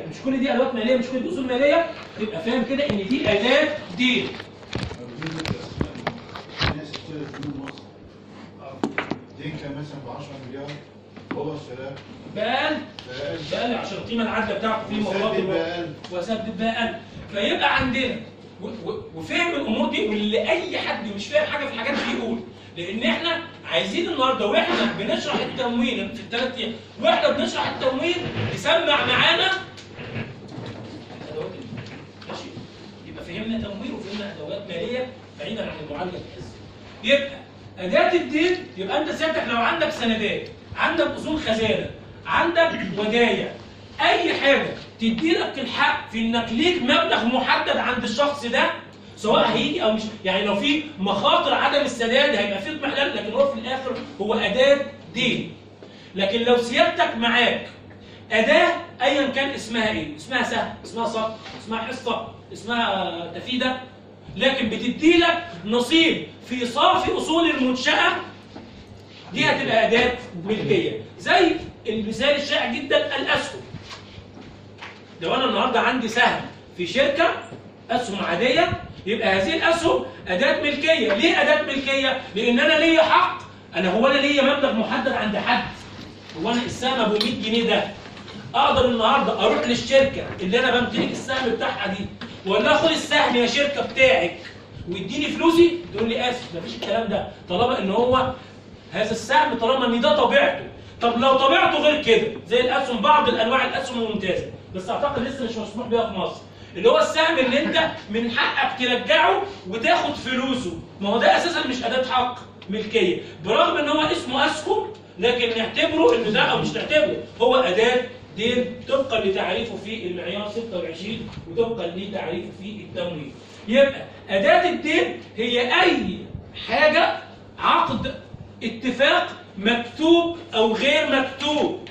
مش كل دي ادوات ماليه مش كل دي اصول ماليه تبقى فاهم كده ان دي اداه دين الناس اشترت فلوس مصر دين كان مثلا ب 10 مليار هو اشتراه بقال بقال بقال عشان القيمه العادله بتاعته في وسدد مرات الوقت بقال. وسدد بقال فيبقى عندنا و- و- وفهم الامور دي واللي اي حد مش فاهم حاجه في الحاجات دي يقول لان احنا عايزين النهارده واحنا بنشرح التموين في الثلاث ايام واحنا بنشرح التموين نسمع معانا الادوات دي. ماشي يبقى فهمنا تمويل وفهمنا ادوات ماليه بعيدا عن المعالجه الحسيه يبقى اداه الدين يبقى انت سيادتك لو عندك سندات عندك اصول خزانه عندك ودايع اي حاجه تدي لك الحق في انك ليك مبلغ محدد عند الشخص ده سواء هيجي او مش يعني لو في مخاطر عدم السداد هيبقى في اطمئنان لكن هو في الاخر هو اداه دين لكن لو سيادتك معاك أداة أيا كان اسمها إيه؟ اسمها سهم، اسمها صف، اسمها حصة، اسمها تفيدة، لكن بتدي لك نصيب في صافي أصول المنشأة دي هتبقى أداة ملكية، زي المثال الشائع جدا الأسهم. لو أنا النهاردة عندي سهم في شركة أسهم عادية يبقى هذه الأسهم أداة ملكية، ليه أداة ملكية؟ لأن أنا ليا حق، أنا هو أنا ليا مبلغ محدد عند حد. هو أنا السهم أبو 100 جنيه ده اقدر النهارده اروح للشركه اللي انا بمتلك السهم بتاعها دي واقول لها خد السهم يا شركه بتاعك واديني فلوسي تقول لي اسف مفيش الكلام ده طالما ان هو هذا السهم طالما ان ده طبيعته طب لو طبيعته غير كده زي الاسهم بعض الانواع الاسهم الممتازه بس اعتقد لسه مش مسموح بيها في مصر اللي هو السهم اللي انت من حقك ترجعه وتاخد فلوسه ما هو ده اساسا مش اداه حق ملكيه برغم ان هو اسمه اسهم لكن نعتبره انه ده او مش نعتبره هو اداه دين طبقا لتعريفه في المعيار 26 وطبقا لتعريفه في التمويل يبقى اداه الدين هي اي حاجه عقد اتفاق مكتوب او غير مكتوب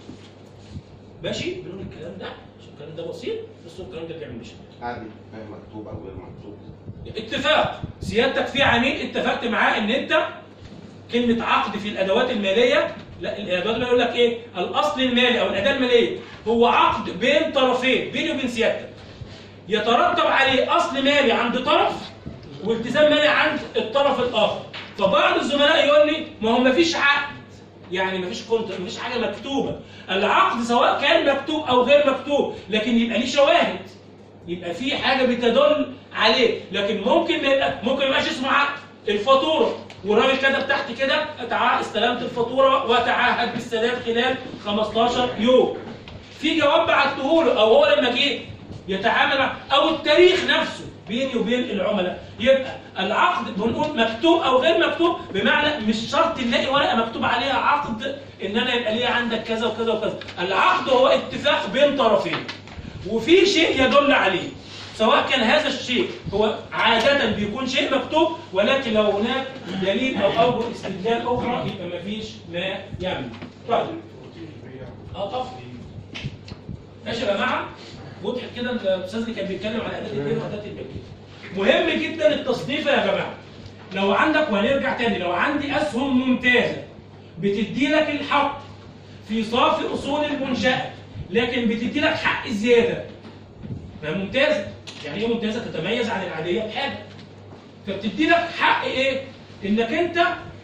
ماشي بنقول الكلام ده عشان الكلام ده بسيط بس هو الكلام ده بيعمل مشاكل عادي مكتوب او غير مكتوب اتفاق سيادتك في عميل اتفقت معاه ان انت كلمة عقد في الأدوات المالية لا الأدوات المالية يقول لك إيه؟ الأصل المالي أو الأداة المالية هو عقد بين طرفين بيني وبين سيادتك يترتب عليه أصل مالي عند طرف والتزام مالي عند الطرف الآخر فبعض الزملاء يقول لي ما هو مفيش عقد يعني مفيش كونت مفيش حاجة مكتوبة العقد سواء كان مكتوب أو غير مكتوب لكن يبقى ليه شواهد يبقى في حاجه بتدل عليه لكن ممكن ما يبقى ممكن ما يبقاش اسمه عقد الفاتوره والراجل كتب تحت كده اتع- استلمت الفاتوره وتعهد بالسداد خلال 15 يوم في جواب بعته له او هو لما جه يتعامل مع او التاريخ نفسه بيني وبين العملاء يبقى العقد بنقول مكتوب او غير مكتوب بمعنى مش شرط نلاقي ورقه مكتوب عليها عقد ان انا يبقى ليا عندك كذا وكذا وكذا العقد هو اتفاق بين طرفين وفي شيء يدل عليه سواء كان هذا الشيء هو عادة بيكون شيء مكتوب ولكن لو هناك دليل أو أوجه استدلال أخرى يبقى مفيش ما يعمل. طيب اه طبعا ماشي يا جماعة وضحت كده الأستاذ اللي كان بيتكلم على أداة الدين وأداة الملكية. مهم جدا التصنيف يا جماعة. لو عندك وهنرجع تاني لو عندي أسهم ممتازة بتدي لك الحق في صافي أصول المنشأة لكن بتدي لك حق زيادة ما ممتازة يعني ايه ممتازة تتميز عن العادية بحاجة فبتدي لك حق ايه انك انت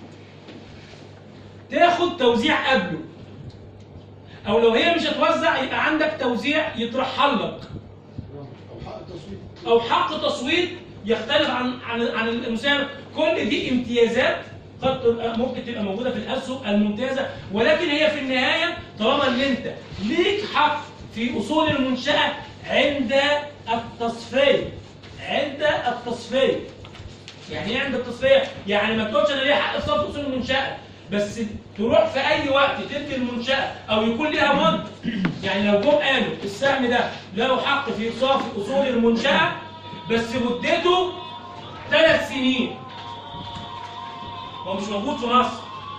تاخد توزيع قبله او لو هي مش هتوزع يبقى عندك توزيع يترحل لك او حق التصويت او حق تصويت يختلف عن عن عن المساهمه كل دي امتيازات قد تبقى ممكن تبقى موجوده في الاسهم الممتازه ولكن هي في النهايه طالما ان انت ليك حق في اصول المنشاه عند التصفيه عند التصفيه يعني ايه عند التصفيه؟ يعني ما تقولش انا ليا حق في صرف اصول المنشاه بس تروح في اي وقت تدي المنشاه او يكون ليها مد يعني لو جم قالوا السهم ده له حق في صرف اصول المنشاه بس مدته ثلاث سنين هو مش موجود في مصر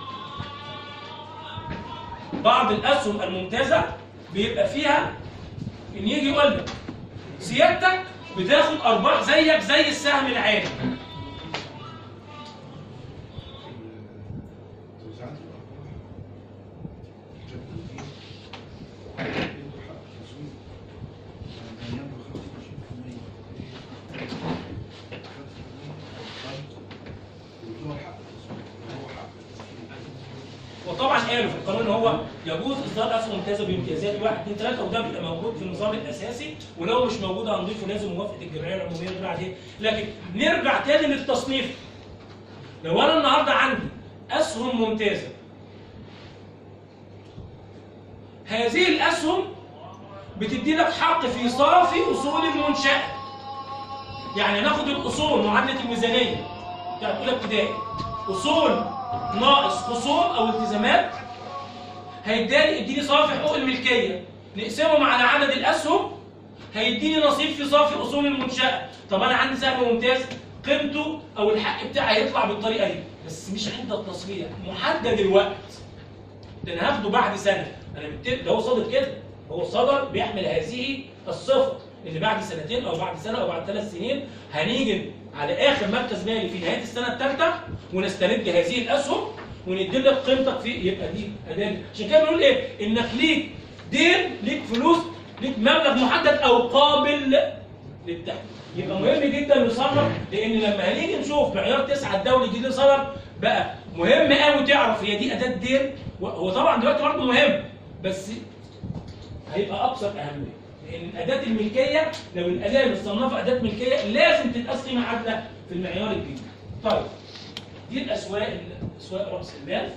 بعض الاسهم الممتازه بيبقى فيها ان يجي يقول لك سيادتك بتاخد ارباح زيك زي السهم العادي توزيعات الارباح جابوا ايه؟ ادوا حق التصويت قالوا في القانون ان هو يجوز اصدار اسهم ممتازه بامتيازات 1 2 3 وده بيبقى موجود في النظام الاساسي ولو مش موجود هنضيفه لازم موافقه الجمعيه العموميه اللي بعدين لكن نرجع تاني للتصنيف لو انا النهارده عندي اسهم ممتازه هذه الاسهم بتدي لك حق في صافي اصول المنشاه يعني ناخد الاصول معادله الميزانيه بتاعت اولى ابتدائي اصول ناقص خصوم او التزامات هيداني يديني صافي حقوق الملكيه نقسمهم على عدد الاسهم هيديني نصيب في صافي اصول المنشاه طب انا عندي سهم ممتاز قيمته او الحق بتاعي هيطلع بالطريقه دي بس مش عند التصريح محدد الوقت ده انا هاخده بعد سنه انا متفق ده هو صادر كده هو صدر بيحمل هذه الصفه اللي بعد سنتين او بعد سنه او بعد ثلاث سنين هنيجي على اخر مركز مالي في نهايه السنه الثالثه ونسترد هذه الاسهم وندي لك قيمتك في يبقى دي اداه عشان كده بنقول ايه انك ليك دين ليك فلوس ليك مبلغ محدد او قابل للتحويل يبقى مهم جدا يصرف لان لما هنيجي نشوف معيار تسعه الدولي الجديد صدر بقى مهم قوي تعرف هي دي اداه دين هو طبعا دلوقتي برضه مهم بس هيبقى اكثر اهميه لان اداه الملكيه لو الاداه مصنفه اداه ملكيه لازم تتقاس قيمه عادله في المعيار الجديد. طيب دي الاسواق اسواق راس المال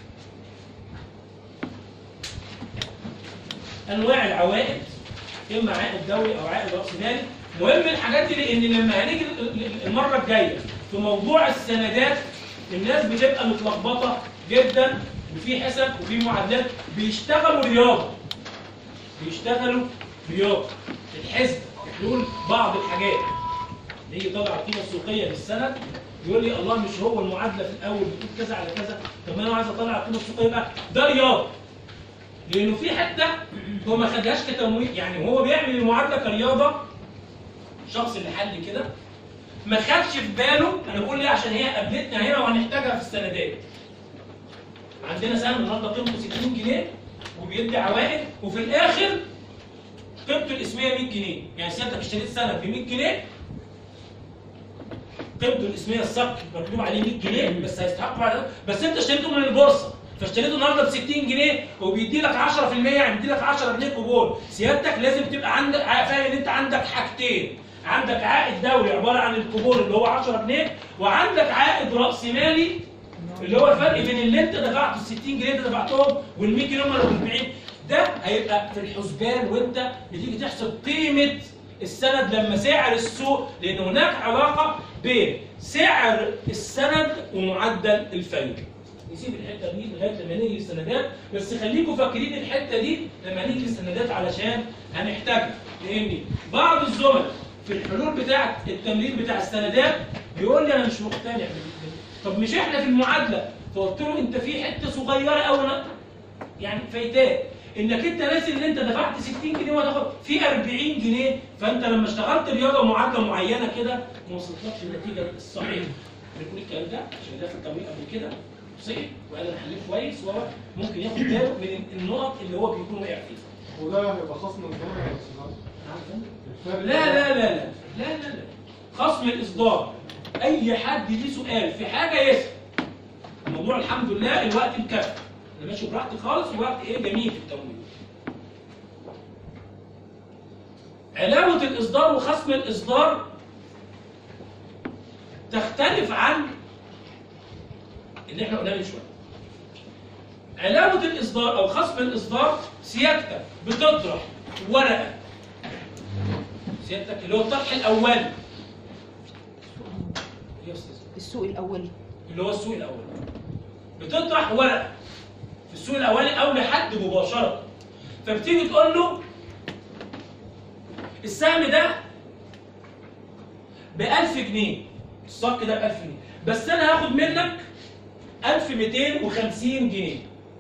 انواع العوائد اما عائد دولي او عائد راس مالي مهم الحاجات دي لان لما هنيجي المره الجايه في موضوع السندات الناس بتبقى متلخبطه جدا وفي حسب وفي معادلات بيشتغلوا رياضه بيشتغلوا رياضه الحسب حلول بعض الحاجات يجي طلع القيمه السوقيه للسند يقول لي الله مش هو المعادله في الاول بتقول كذا على كذا طب ما انا عايز اطلع القيمه السوقيه بقى ده رياضه لانه في حته هو ما خدهاش كتمويل يعني هو بيعمل المعادله كرياضه الشخص اللي حل كده ما خدش في باله انا بقول ليه عشان هي قابلتنا هنا وهنحتاجها في السندات عندنا سهم النهارده قيمته 60 جنيه وبيدي عوائد وفي الاخر قيمته الاسميه 100 جنيه يعني سيادتك اشتريت سند ب 100 جنيه قيمته الاسميه الصك مكتوب عليه 100 جنيه بس هيستحق بعد بس انت اشتريته من البورصه فاشتريته النهارده ب 60 جنيه وبيدي لك 10% يعني بيدي لك 10 جنيه كوبون سيادتك لازم تبقى عندك فاهم ان انت عندك حاجتين عندك عائد دولي عباره عن الكوبون اللي هو 10 جنيه وعندك عائد راس مالي اللي هو الفرق بين اللي انت دفعته ال 60 جنيه انت دفعتهم وال 100 جنيه هم اللي 40 ده هيبقى في الحسبان وانت بتيجي تحسب قيمه السند لما سعر السوق لان هناك علاقه بين سعر السند ومعدل الفايده. نسيب الحته دي لغايه لما نيجي للسندات بس خليكم فاكرين الحته دي لما نيجي للسندات علشان هنحتاجها لان بعض الزملاء في الحلول بتاعه التمرين بتاع السندات بيقول لي انا مش مقتنع بال- طب مش احنا في المعادله فقلت له انت في حته صغيره قوي يعني فايتاك انك انت ناسي ان انت دفعت 60 جنيه وهتاخد في 40 جنيه فانت لما اشتغلت رياضه معادله معينه كده ما وصلتلكش النتيجه الصحيحه بنقول الكلام ده عشان داخل تمرين قبل كده صحيح وقال انا حليت كويس وهو ممكن ياخد باله من النقط اللي هو بيكون وقع فيها وده هيبقى خصم الجمله يا استاذ الفرق لا لا لا لا لا لا لا خصم الاصدار اي حد ليه سؤال في حاجه يسال الموضوع الحمد لله الوقت مكفي انا ماشي براحتي خالص ووقت ايه جميل في التمويل علاوه الاصدار وخصم الاصدار تختلف عن اللي احنا قلناه من شويه علاوه الاصدار او خصم الاصدار سيادتك بتطرح ورقه سيادتك اللي هو الطرح الاولي يا استاذ السوق الاولي اللي هو السوق الاولي بتطرح ورقه في السوق الاولي او لحد مباشره فبتيجي تقول له السهم ده ب 1000 جنيه الصك ده ب 1000 جنيه بس انا هاخد منك 1250 جنيه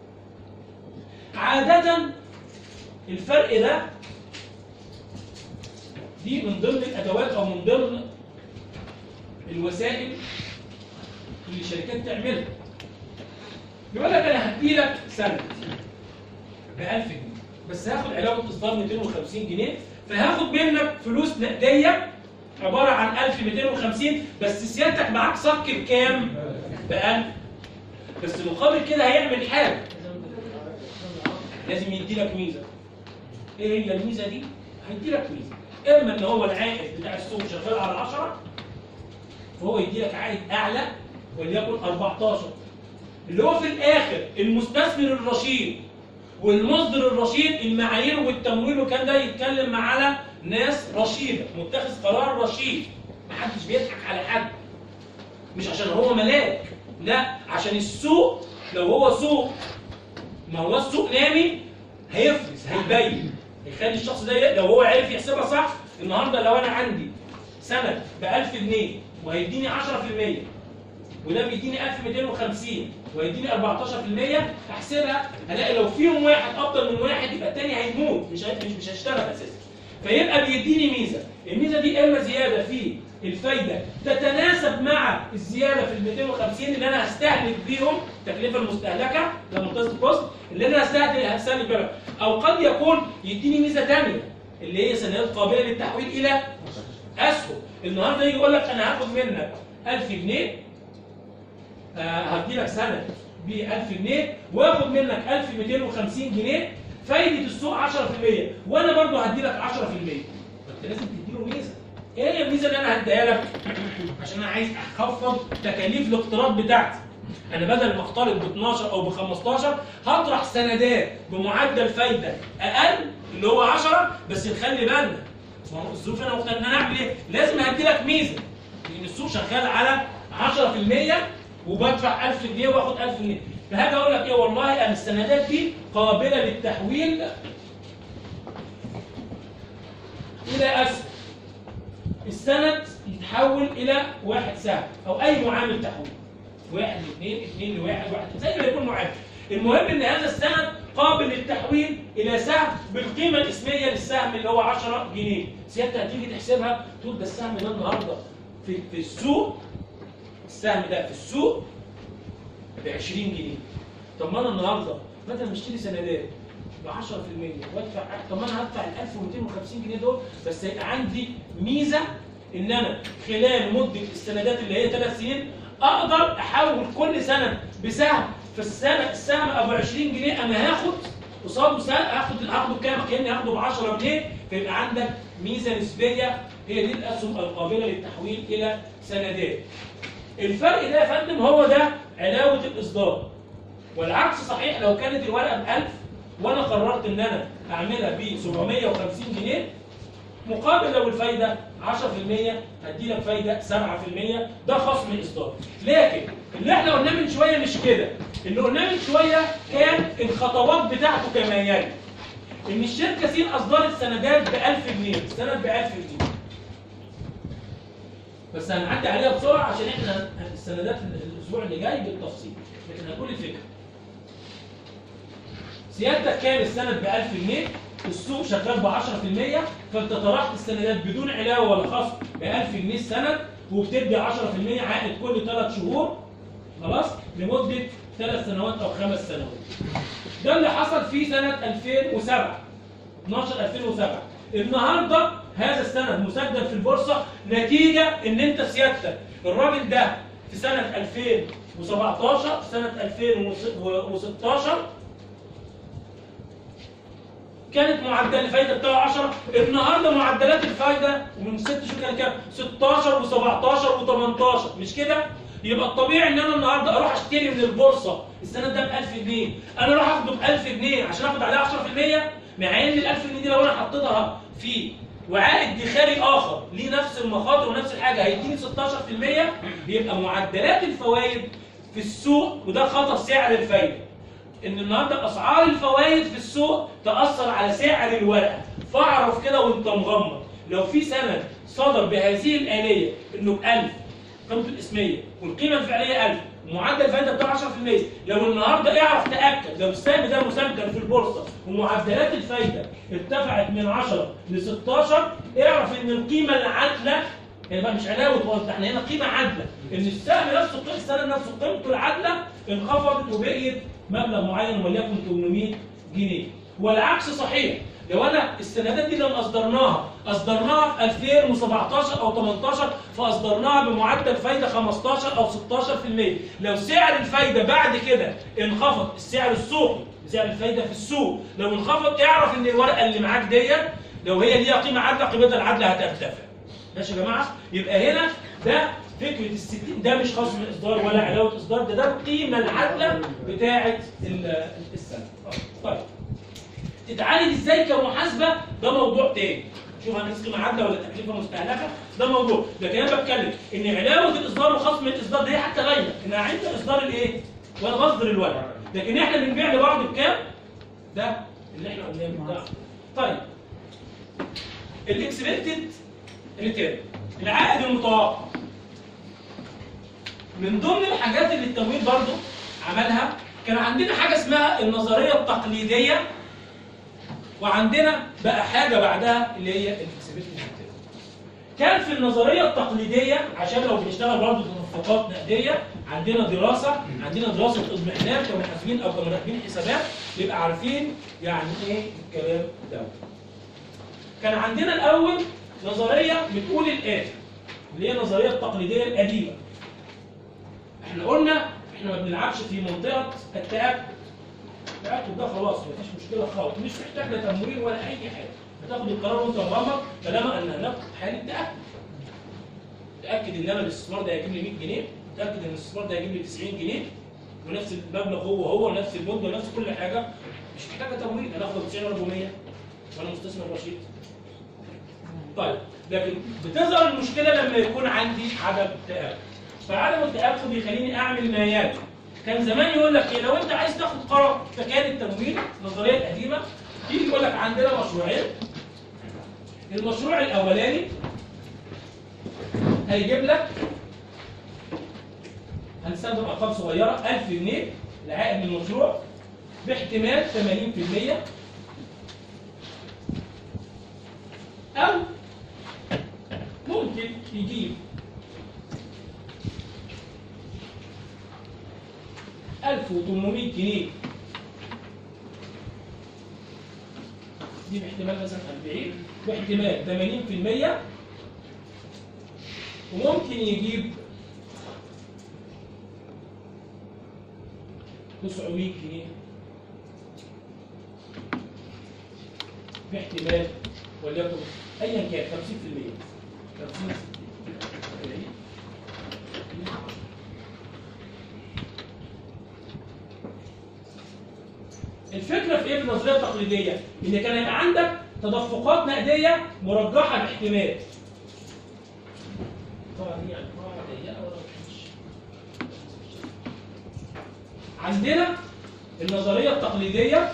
عادة الفرق ده دي من ضمن الادوات او من ضمن الوسائل اللي الشركات تعملها يقول لك انا هدي لك سنه ب 1000 جنيه بس هاخد علاوه اصدار 250 جنيه فهاخد منك فلوس نقديه عباره عن 1250 بس سيادتك معاك صك بكام؟ ب 1000 بس مقابل كده هيعمل حاجه لازم يدي لك ميزه ايه هي الميزه دي هيدي لك ميزه اما ان هو العائد بتاع السوق شغال على 10 فهو يدي لك عائد اعلى وليكن 14 اللي هو في الاخر المستثمر الرشيد والمصدر الرشيد المعايير والتمويل والكلام ده يتكلم على ناس رشيده متخذ قرار رشيد محدش بيضحك على حد مش عشان هو ملاك لا عشان السوق لو هو سوق ما هو السوق نامي هيفلس هيبين هيخلي الشخص ده لو هو عارف يحسبها صح النهارده لو انا عندي سند ب 1000 جنيه وهيديني 10% وده بيديني 1250 ويديني 14% احسبها هلاقي لو فيهم واحد افضل من واحد يبقى الثاني هيموت مش هي- مش مش هيشتغل اساسا فيبقى بيديني ميزه الميزه دي اما زياده في الفايده تتناسب مع الزياده في ال 250 اللي انا هستهلك بيهم التكلفه المستهلكه لما تصل كوست اللي انا هستهلك هستهلك بيها او قد يكون يديني ميزه ثانيه اللي هي سندات قابله للتحويل الى اسهم النهارده يجي يقول لك انا هاخد منك 1000 جنيه آه، هدي لك سند ب 1000 جنيه واخد منك 1250 جنيه فايده السوق 10% وانا برضه هدي لك 10% فانت لازم تديله ميزه ايه هي الميزه اللي انا هديها لك عشان انا عايز اخفض تكاليف الاقتراض بتاعتي انا بدل ما اقترض ب 12 او ب 15 هطرح سندات بمعدل فايده اقل اللي هو 10 بس نخلي بالنا ما هو الظروف انا مختلف ان انا اعمل ايه؟ لازم هدي لك ميزه لان السوق شغال على 10% وبدفع 1000 جنيه واخد 1000 جنيه فهاجي اقول لك ايه والله انا السندات دي قابله للتحويل الى اسهم السند يتحول الى واحد سهم او اي معامل تحويل واحد لاثنين اثنين لواحد واحد زي ما يكون معامل المهم ان هذا السند قابل للتحويل الى سهم بالقيمه الاسميه للسهم اللي هو 10 جنيه سيادتك هتيجي تحسبها تقول ده السهم ده النهارده في في السوق السهم ده في السوق ب 20 جنيه طب ما انا النهارده بدل ما اشتري سندات ب 10% وادفع طب ما انا هدفع ال 1250 جنيه دول بس هيبقى عندي ميزه ان انا خلال مده السندات اللي هي ثلاث سنين اقدر احول كل سنه بسهم في السنه السهم ابو 20 جنيه انا هاخد قصاده سهم هاخد هاخده بكام؟ كاني هاخده ب 10 جنيه فيبقى عندك ميزه نسبيه هي دي الاسهم القابله للتحويل الى سندات. الفرق ده يا فندم هو ده علاوه الاصدار. والعكس صحيح لو كانت الورقه ب 1000 وانا قررت ان انا اعملها ب 750 جنيه مقابل لو الفايده 10% هدي لك فايده 7% ده خصم اصدار لكن اللي احنا قلناه من شويه مش كده اللي قلناه من شويه كان الخطوات بتاعته كما يلي ان الشركه سين اصدرت سندات ب 1000 جنيه السند ب 1000 جنيه بس هنعدي عليها بسرعه عشان احنا السندات الاسبوع اللي جاي بالتفصيل لكن هنقول الفكره سيادتك كان السند ب 1000 جنيه السوق شغال ب 10% فانت طرحت السندات بدون علاوه ولا خصم ب 1000 جنيه السند وبتدي 10% عائد كل ثلاث شهور خلاص لمده ثلاث سنوات او خمس سنوات. ده اللي حصل في سنه 2007 12 2007 النهارده هذا السند مسجل في البورصه نتيجه ان انت سيادتك الراجل ده في سنه 2017 في سنه 2016 كانت معدل الفايده بتاعه 10 النهارده معدلات الفايده ومن ست شهور كان كام 16 و17 و18 مش كده يبقى الطبيعي ان انا النهارده اروح اشتري من البورصه السند ده ب 1000 جنيه انا اروح اخده ب 1000 جنيه عشان اخد عليه 10% مع ان ال 1000 جنيه دي لو انا حطيتها في وعائد دخاري اخر ليه نفس المخاطر ونفس الحاجه هيديني 16% يبقى معدلات الفوائد في السوق وده خطر سعر الفايده ان النهارده اسعار الفوائد في السوق تاثر على سعر الورقه فاعرف كده وانت مغمض لو في سند صدر بهذه الاليه انه ب 1000 قيمته الاسميه والقيمه الفعليه 1000 معدل الفائده بتاعه 10% لو النهارده اعرف تاكد لو السهم ده مسجل في البورصه ومعدلات الفايده ارتفعت من 10 ل 16 اعرف ان القيمه العادله يعني بقى مش علاوه وانت احنا هنا قيمه عادله ان السهم نفسه قيمه السهم نفسه قيمته العادله انخفضت وبقيت مبلغ معين وليكن 800 جنيه والعكس صحيح لو انا السندات دي لما اصدرناها اصدرناها في 2017 او 18 فاصدرناها بمعدل فايده 15 او 16% لو سعر الفايده بعد كده انخفض السعر السوقي سعر الفايده في السوق لو انخفض اعرف ان الورقه اللي معاك ديت لو هي ليها قيمه عادله قيمتها العادله هترتفع ماشي يا جماعه يبقى هنا ده فكره الستين ده مش خصم اصدار ولا علاوه اصدار ده ده القيمه العادله بتاعه ال- السنه طيب تتعالج ازاي كمحاسبه ده موضوع تاني شوف هنقيس قيمه عادله ولا تكلفه مستهلكه ده موضوع لكن انا بتكلم ان علاوه الاصدار وخصم الاصدار دي حتى باينه ان عند اصدار الايه وانا بصدر الورق لكن احنا بنبيع لبعض بكام ده اللي احنا قلناه ده طيب الاكسبكتد ريتيرن العائد المتوقع من ضمن الحاجات اللي التمويل برضو عملها كان عندنا حاجه اسمها النظريه التقليديه وعندنا بقى حاجه بعدها اللي هي الاكسبكتد ريتيرن كان في النظريه التقليديه عشان لو بنشتغل برضه تدفقات نقديه عندنا دراسه عندنا دراسه اضمحلال كمحاسبين او كمراقبين حسابات يبقى عارفين يعني ايه الكلام ده كان عندنا الاول نظريه بتقول الاتي اللي هي النظريه التقليديه القديمه احنا قلنا احنا ما بنلعبش في منطقه التاكد التاكد ده خلاص مفيش مشكله خالص مش محتاج لا تمويل ولا اي حاجه بتاخد القرار وانت مغمض طالما ان هناك حاله تاكد تاكد ان انا الاستثمار ده هيجيب لي 100 جنيه تاكد ان الاستثمار ده هيجيب لي 90 جنيه ونفس المبلغ هو هو ونفس المده ونفس كل حاجه مش محتاجه تمويل انا اخد 90 ولا 100 وانا مستثمر رشيد طيب لكن بتظهر المشكله لما يكون عندي عدم تاكد فعدم التاكد يخليني اعمل ما يلي كان زمان يقول لك ايه لو انت عايز تاخد قرار فكان التمويل النظريه القديمه تيجي يقول لك عندنا مشروعين المشروع الاولاني هيجيب لك هنستخدم ارقام صغيره 1000 جنيه العائد من المشروع باحتمال 80% او ممكن يجيب 1800 جنيه دي باحتمال مثلا 40 باحتمال 80% وممكن يجيب 900 جنيه باحتمال وليكن ايا كان 50% 50 40 الفكره في ايه في النظريه التقليديه؟ ان كان يبقى عندك تدفقات نقديه مرجحه باحتمال. طبعا دي يعني قاعده ضيقه ولا مفيش. عندنا النظريه التقليديه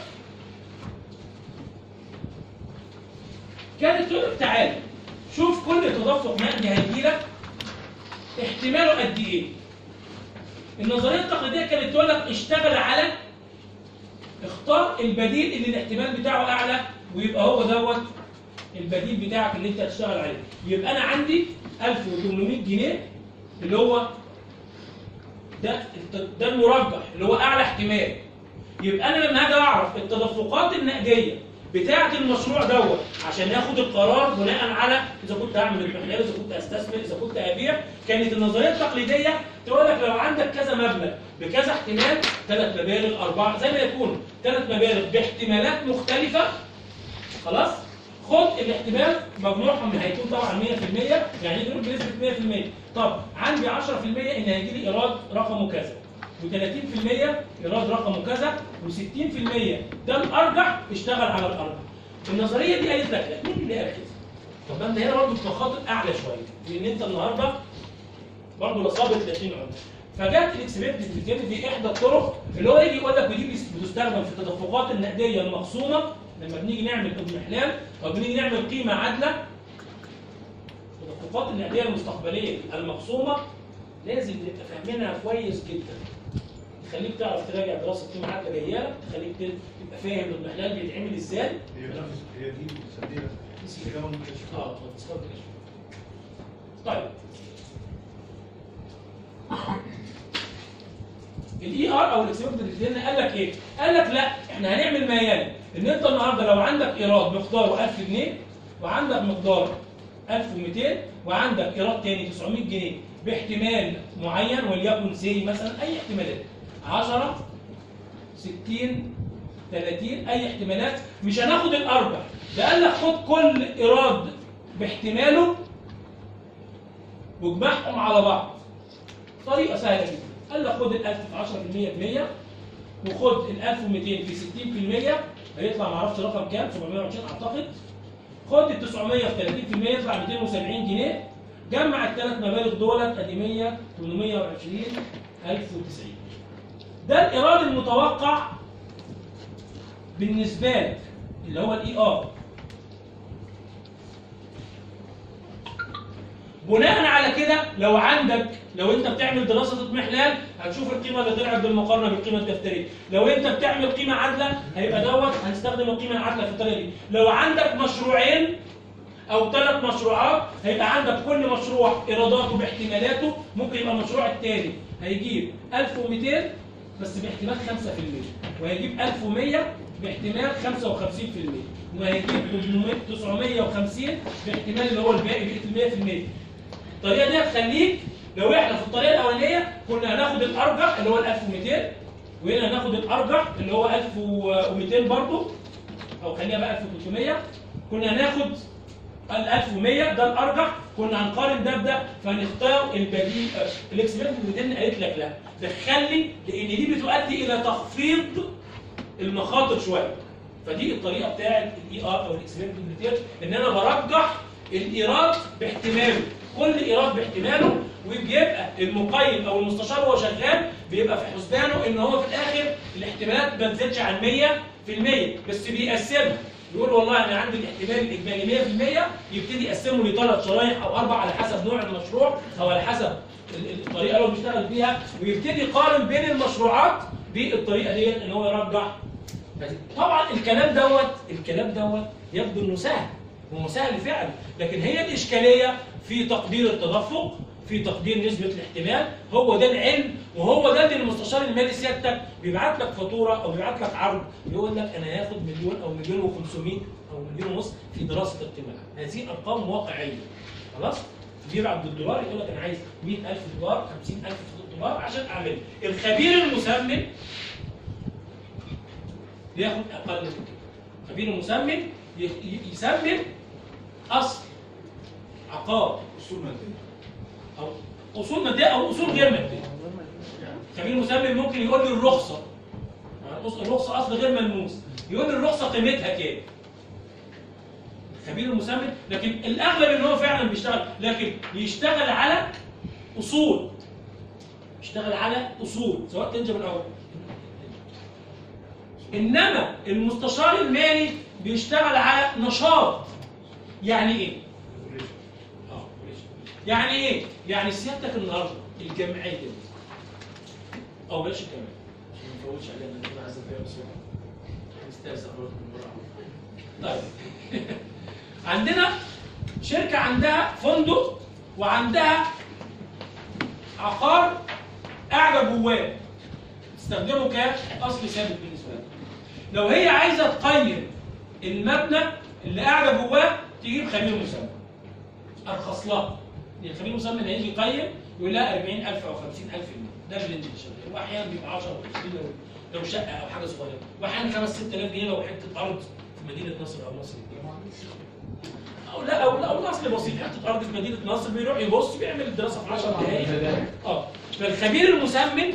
كانت تقول لك تعالى شوف كل تدفق نقدي هيجي لك احتماله قد ايه؟ النظريه التقليديه كانت تقول لك اشتغل على اختار البديل اللي الاحتمال بتاعه اعلى ويبقى هو دوت البديل بتاعك اللي انت هتشتغل عليه يبقى انا عندي 1800 جنيه اللي هو ده ده المرجح اللي هو اعلى احتمال يبقى انا لما هاجي اعرف التدفقات النقديه بتاعه المشروع دوت عشان اخد القرار بناء على اذا كنت هعمل اضمحلال اذا كنت استثمر اذا كنت ابيع كانت النظريه التقليديه تقول لك لو عندك كذا مبلغ بكذا احتمال ثلاث مبالغ اربعه زي ما يكون ثلاث مبالغ باحتمالات مختلفه خلاص خد الاحتمال مجموعهم هيكون طبعا 100% يعني دول بنسبه 100% طب عندي 10% ان هيجي لي ايراد رقمه كذا و30% ايراد رقمه كذا و60% ده الارجح اشتغل على الارجح النظريه دي قالت لك لا مين اللي قال كده؟ طب ما انت هنا برضه بتخاطب اعلى شويه لان انت النهارده برضه لا صابت لا طين عمر فجت الاكسبكتد ريتيرن دي احدى الطرق اللي هو يجي يقول لك ودي بتستخدم في التدفقات النقديه المخصومه لما بنيجي نعمل اضمحلال او بنيجي نعمل قيمه عادله التدفقات النقديه المستقبليه المخصومه لازم تبقى فاهمينها كويس جدا تخليك تعرف تراجع دراسه قيمه عادله جايه لك تخليك تبقى فاهم الاضمحلال بيتعمل ازاي هي هي دي بنسميها استخدام الكشف اه تذكرت كده طيب الاي ار او الاكسبكتد ريتيرن قال لك ايه؟ قال لك لا احنا هنعمل ما يلي ان انت النهارده لو عندك ايراد مقداره 1000 جنيه وعندك مقدار 1200 وعندك ايراد تاني 900 جنيه باحتمال معين وليكن سي مثلا اي احتمالات 10 60 30 اي احتمالات مش هناخد الاربع ده قال لك خد كل ايراد باحتماله واجمعهم على بعض طريقه سهله جدا قال لك خد ال 1000 في 10% ب 100 وخد ال 1200 في 60% هيطلع معرفش رقم كام 720 اعتقد خد ال 900 في 30% يطلع 270 جنيه جمع الثلاث مبالغ دولت ادي 100 820 1090 ده الايراد المتوقع بالنسبه لك اللي هو الاي ار بناء على كده لو عندك لو انت بتعمل دراسه اطمئنان هتشوف القيمه اللي طلعت بالمقارنه بالقيمه الدفتريه لو انت بتعمل قيمه عادله هيبقى دوت هنستخدم القيمه العادله في الطريقه دي لو عندك مشروعين او ثلاث مشروعات هيبقى عندك كل مشروع ايراداته باحتمالاته ممكن يبقى المشروع الثاني هيجيب 1200 بس باحتمال 5% وهيجيب 1100 باحتمال 55% وهيجيب 800 950 باحتمال اللي هو الباقي بقيه ال 100% الطريقه دي هتخليك لو احنا في الطريقه الاولانيه كنا هناخد الارجح اللي هو ال 1200 وهنا هناخد الارجح اللي هو 1200 برضه او خليها بقى 1300 كنا هناخد ال 1100 ده الارجح كنا هنقارن ده بده فنختار البديل الاكسبيرمنت اللي قالت لك لا دخلي لان دي بتؤدي الى تخفيض المخاطر شويه فدي الطريقه بتاعت الاي ار او الاكسبيرمنت ان انا برجح الايراد باحتماله كل ايراد باحتماله وبيبقى المقيم او المستشار وهو شغال بيبقى في حسبانه ان هو في الاخر الاحتمالات ما تزيدش عن 100% بس بيقسمها يقول والله انا عندي الاحتمال الاجمالي 100% يبتدي يقسمه لثلاث شرايح او اربع على حسب نوع المشروع او على حسب ال- ال- الطريقه اللي هو بيشتغل فيها ويبتدي يقارن بين المشروعات بالطريقه دي ان هو يرجح طبعا الكلام دوت الكلام دوت يبدو انه سهل هو سهل فعلا لكن هي الاشكاليه في تقدير التدفق في تقدير نسبه الاحتمال هو ده العلم وهو ده اللي المستشار المالي سيادتك بيبعت لك فاتوره او بيبعت لك عرض يقول لك انا هاخد مليون او مليون و500 او مليون ونص في دراسه الاحتمال هذه ارقام واقعيه خلاص بيبعت بالدولار يقول لك انا عايز 100000 دولار 50000 دولار عشان اعمل الخبير المسمن بياخد اقل من كده خبير المسمن ي- ي- يسمن اصل عقار اصول ماديه او اصول ماديه او اصول غير ماديه خبير المسمن ممكن يقول لي الرخصه يعني أص- الرخصه اصل غير ملموس يقول لي الرخصه قيمتها كام خبير المسمن لكن الاغلب ان هو فعلا بيشتغل لكن يشتغل على اصول يشتغل على اصول سواء تنجم الاول انما المستشار المالي بيشتغل على نشاط يعني ايه اه يعني ايه يعني سيادتك النهارده الجمعيه دي او بلاش الجمعيه عشان ما نفوتش عليها لان انا عايز فيها بسرعه نستهزأ برضه بالمراحل طيب عندنا شركه عندها فندق وعندها عقار قاعده جواه تستخدمه كاصل ثابت بالنسبه لها لو هي عايزه تقيم المبنى اللي قاعده جواه تجيب خبير مسمى ارخص لها لان الخبير المسمى هيجي يقيم يقول لها 40000 او 50000 جنيه ده الرينج اللي شغال واحيانا بيبقى 10 او 20 لو لو شقه او حاجه صغيره واحيانا 5 6000 جنيه لو حته ارض في مدينه نصر او مصر او لا او لا او الاصل بسيط حته ارض في مدينه نصر بيروح يبص بيعمل الدراسه في 10 دقائق اه فالخبير المسمن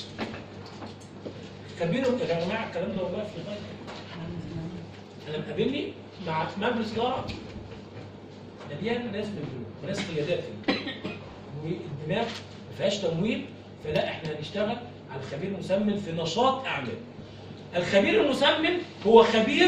خبير يا جماعه الكلام ده والله في الغايه انا مقابلني مع مجلس اداره مليان ناس من البنوك وناس قيادات في البنوك. والدماغ ما فيهاش تمويل فلا احنا هنشتغل على الخبير المسمن في نشاط اعمال الخبير المسمن هو خبير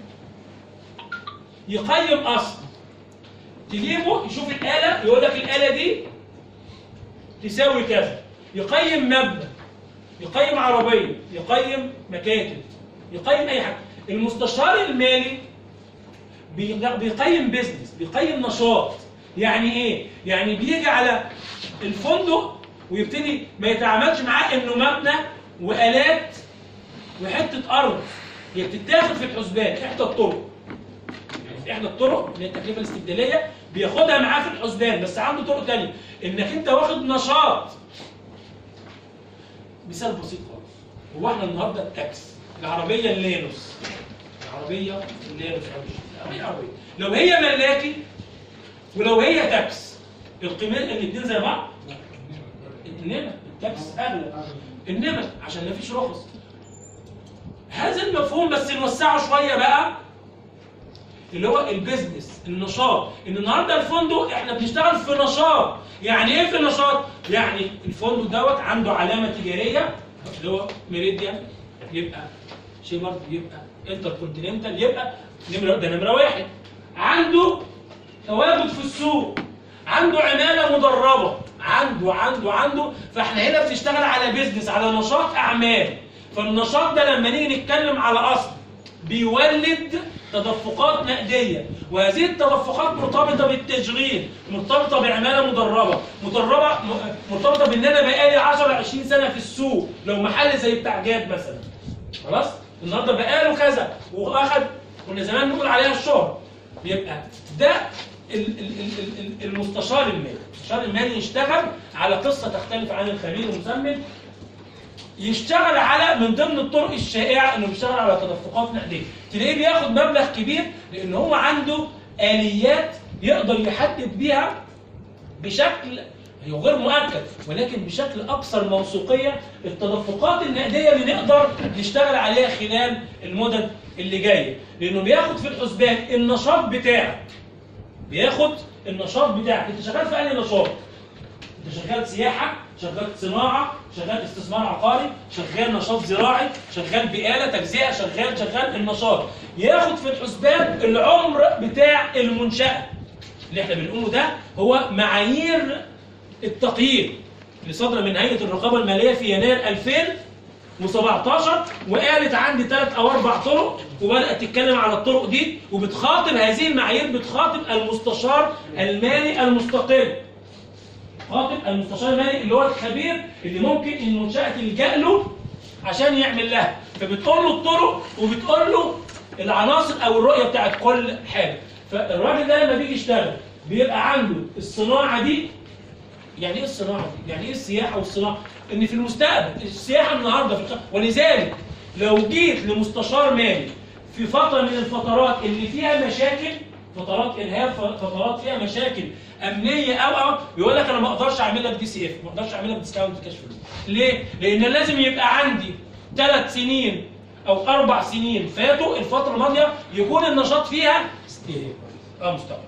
يقيم اصل تجيبه يشوف الاله يقول لك الاله دي تساوي كذا يقيم مبنى يقيم عربيه يقيم مكاتب يقيم اي حاجه المستشار المالي بي- بيقيم بيزنس بيقيم نشاط يعني ايه يعني بيجي على الفندق ويبتدي ما يتعاملش معاه انه مبنى والات وحته ارض هي بتتاخد في الحسبان احدى الطرق يعني احدى الطرق اللي هي التكلفه الاستبداليه بياخدها معاه في الحسبان بس عنده طرق تانية انك انت واخد نشاط مثال بسيط خالص هو احنا النهارده التاكس العربيه اللينوس العربيه اللينوس أو العربيه العربيه لو هي ملاكي ولو هي تاكس القيمتين الاثنين زي بعض انما التاكس اغلى انما عشان ما فيش رخص هذا المفهوم بس نوسعه شويه بقى اللي هو البيزنس النشاط ان النهارده الفندق احنا بنشتغل في نشاط يعني ايه في نشاط يعني الفندق دوت عنده علامه تجاريه اللي هو ميريديان يبقى شيبرد يبقى انتر كونتيننتال يبقى نمره ده نمره واحد عنده تواجد في السوق عنده عماله مدربه عنده عنده عنده فاحنا هنا بنشتغل على بيزنس على نشاط اعمال فالنشاط ده لما نيجي نتكلم على اصل بيولد تدفقات نقديه وهذه التدفقات مرتبطه بالتشغيل مرتبطه بعماله مدربه مدربه م- مرتبطه بان انا بقالي 10 20 سنه في السوق لو محل زي بتاع جاد مثلا خلاص النهارده بقاله كذا واخد كنا زمان نقول عليها الشهر بيبقى ده ال- ال- ال- ال- المستشار المالي المستشار المالي يشتغل على قصه تختلف عن الخبير المسمن يشتغل على من ضمن الطرق الشائعه انه بيشتغل على تدفقات نقديه تلاقيه بياخد مبلغ كبير لان هو عنده اليات يقدر يحدد بيها بشكل هي غير مؤكد ولكن بشكل اكثر موثوقيه التدفقات النقديه اللي نقدر نشتغل عليها خلال المدد اللي جايه لانه بياخد في الحسبان النشاط بتاعك بياخد النشاط بتاعك انت شغال في انهي نشاط انت شغال سياحه شغال صناعه شغال استثمار عقاري شغال نشاط زراعي شغال بقاله تجزئه شغال شغال النشاط ياخد في الحسبان العمر بتاع المنشاه اللي احنا بنقوله ده هو معايير التقييم اللي صادره من هيئه الرقابه الماليه في يناير 2017 وقالت عندي ثلاث او اربع طرق وبدات تتكلم على الطرق دي وبتخاطب هذه المعايير بتخاطب المستشار المالي المستقل خاطب المستشار المالي اللي هو الخبير اللي ممكن المنشاه تلجا له عشان يعمل لها فبتقول له الطرق وبتقول له العناصر او الرؤيه بتاعت كل حاجه فالراجل ده لما بيجي يشتغل بيبقى عنده الصناعه دي يعني ايه الصناعه دي؟ يعني ايه السياحه والصناعه؟ ان في المستقبل السياحه النهارده في الخ- ولذلك لو جيت لمستشار مالي في فتره من الفترات اللي فيها مشاكل فترات ارهاب ف- فترات فيها مشاكل امنيه او او يقول لك انا ما اقدرش اعملها بدي سي اف ما اقدرش اعملها بديسكاونت كاش فلوس ليه؟ لان لازم يبقى عندي ثلاث سنين او اربع سنين فاتوا الفتره الماضيه يكون النشاط فيها ستيبل اه مستقر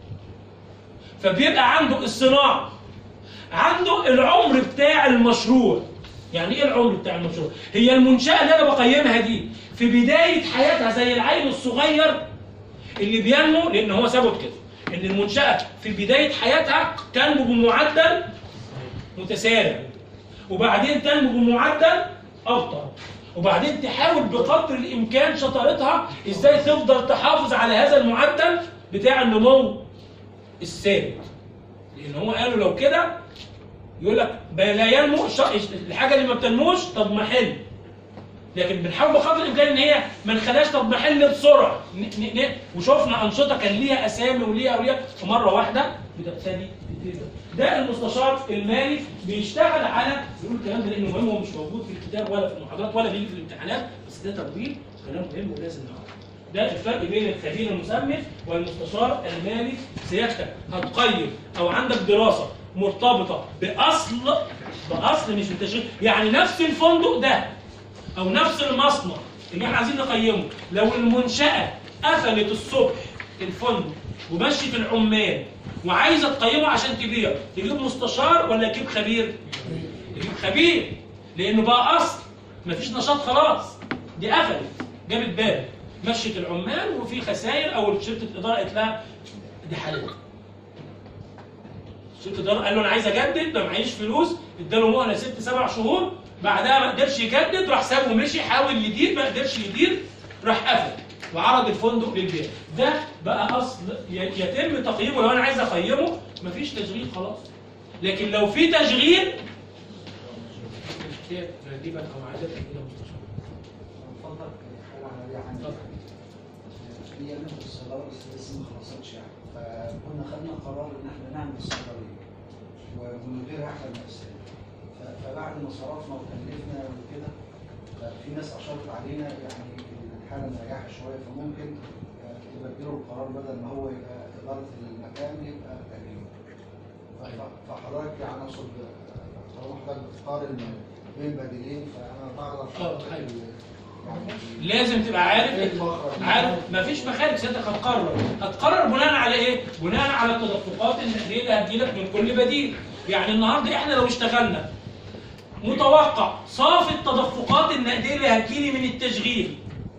فبيبقى عنده الصناعه عنده العمر بتاع المشروع يعني ايه العمر بتاع المشروع هي المنشاه اللي انا بقيمها دي في بدايه حياتها زي العيل الصغير اللي بينمو لان هو ثبت كده ان المنشاه في بدايه حياتها تنمو بمعدل متسارع وبعدين تنمو بمعدل ابطا وبعدين تحاول بقدر الامكان شطارتها ازاي تفضل تحافظ على هذا المعدل بتاع النمو الثابت لان هو قالوا لو كده يقول لك لا ينمو الش- الحاجه اللي ما بتنموش طب ما حل لكن بنحاول بقدر الامكان ان هي ما نخليهاش طب ما حل بسرعه ن- ن- ن- وشفنا انشطه كان ليها اسامي وليها وليها ومره واحده بتبتدي تبتدي. ده المستشار المالي بيشتغل على بيقول الكلام ده لانه مهم ومش موجود في الكتاب ولا في المحاضرات ولا بيجي في الامتحانات بس ده تطبيق كلام مهم ولازم نعرفه ده الفرق بين الخبير المسمى والمستشار المالي سيادتك هتقيم او عندك دراسه مرتبطه باصل باصل مش بتشغيل يعني نفس الفندق ده او نفس المصنع اللي احنا عايزين نقيمه لو المنشاه قفلت الصبح الفندق ومشيت العمال وعايزه تقيمه عشان تبيع تجيب مستشار ولا تجيب خبير؟ تجيب خبير لانه بقى اصل مفيش نشاط خلاص دي قفلت جابت باب مشيت العمال وفي خسائر او شركه الاداره قالت لها دي حالتها شركه الاداره قال له انا عايز اجدد ما معيش فلوس اداله مهله ست سبع شهور بعدها ما قدرش يجدد راح سابه ومشي حاول يدير ما قدرش يدير راح قفل وعرض الفندق للبيع ده بقى اصل ي- يتم تقييمه لو انا عايز اقيمه مفيش تشغيل خلاص لكن لو في تشغيل ترتيبا او عاده الى مستشار فضلك حاجة عملية يعني هي نفس الصيدله بس لسه ما خلصتش يعني فكنا خدنا قرار ان احنا نعمل صيدليه ونديرها احنا بنفسنا ف- فبعد ما صرفنا وكلفنا وكده ففي ناس اشارت علينا يعني الحاله مريحه شويه فممكن آه، تبدلوا القرار بدل ما هو يبقى اداره المكان يبقى تأمين ف- فحضرتك يعني اقصد آه، طالما حضرتك بتقارن بين بديلين فانا بعرف آه، حضرتك حلو. ال- يعني لازم تبقى ايه عارف المخرج عارف مفيش مخارج سيادتك هتقرر هتقرر بناء على ايه؟ بناء على التدفقات النقديه اللي هتجيلك من كل بديل يعني النهارده احنا لو اشتغلنا متوقع صافي التدفقات النقديه اللي هتجيلي من التشغيل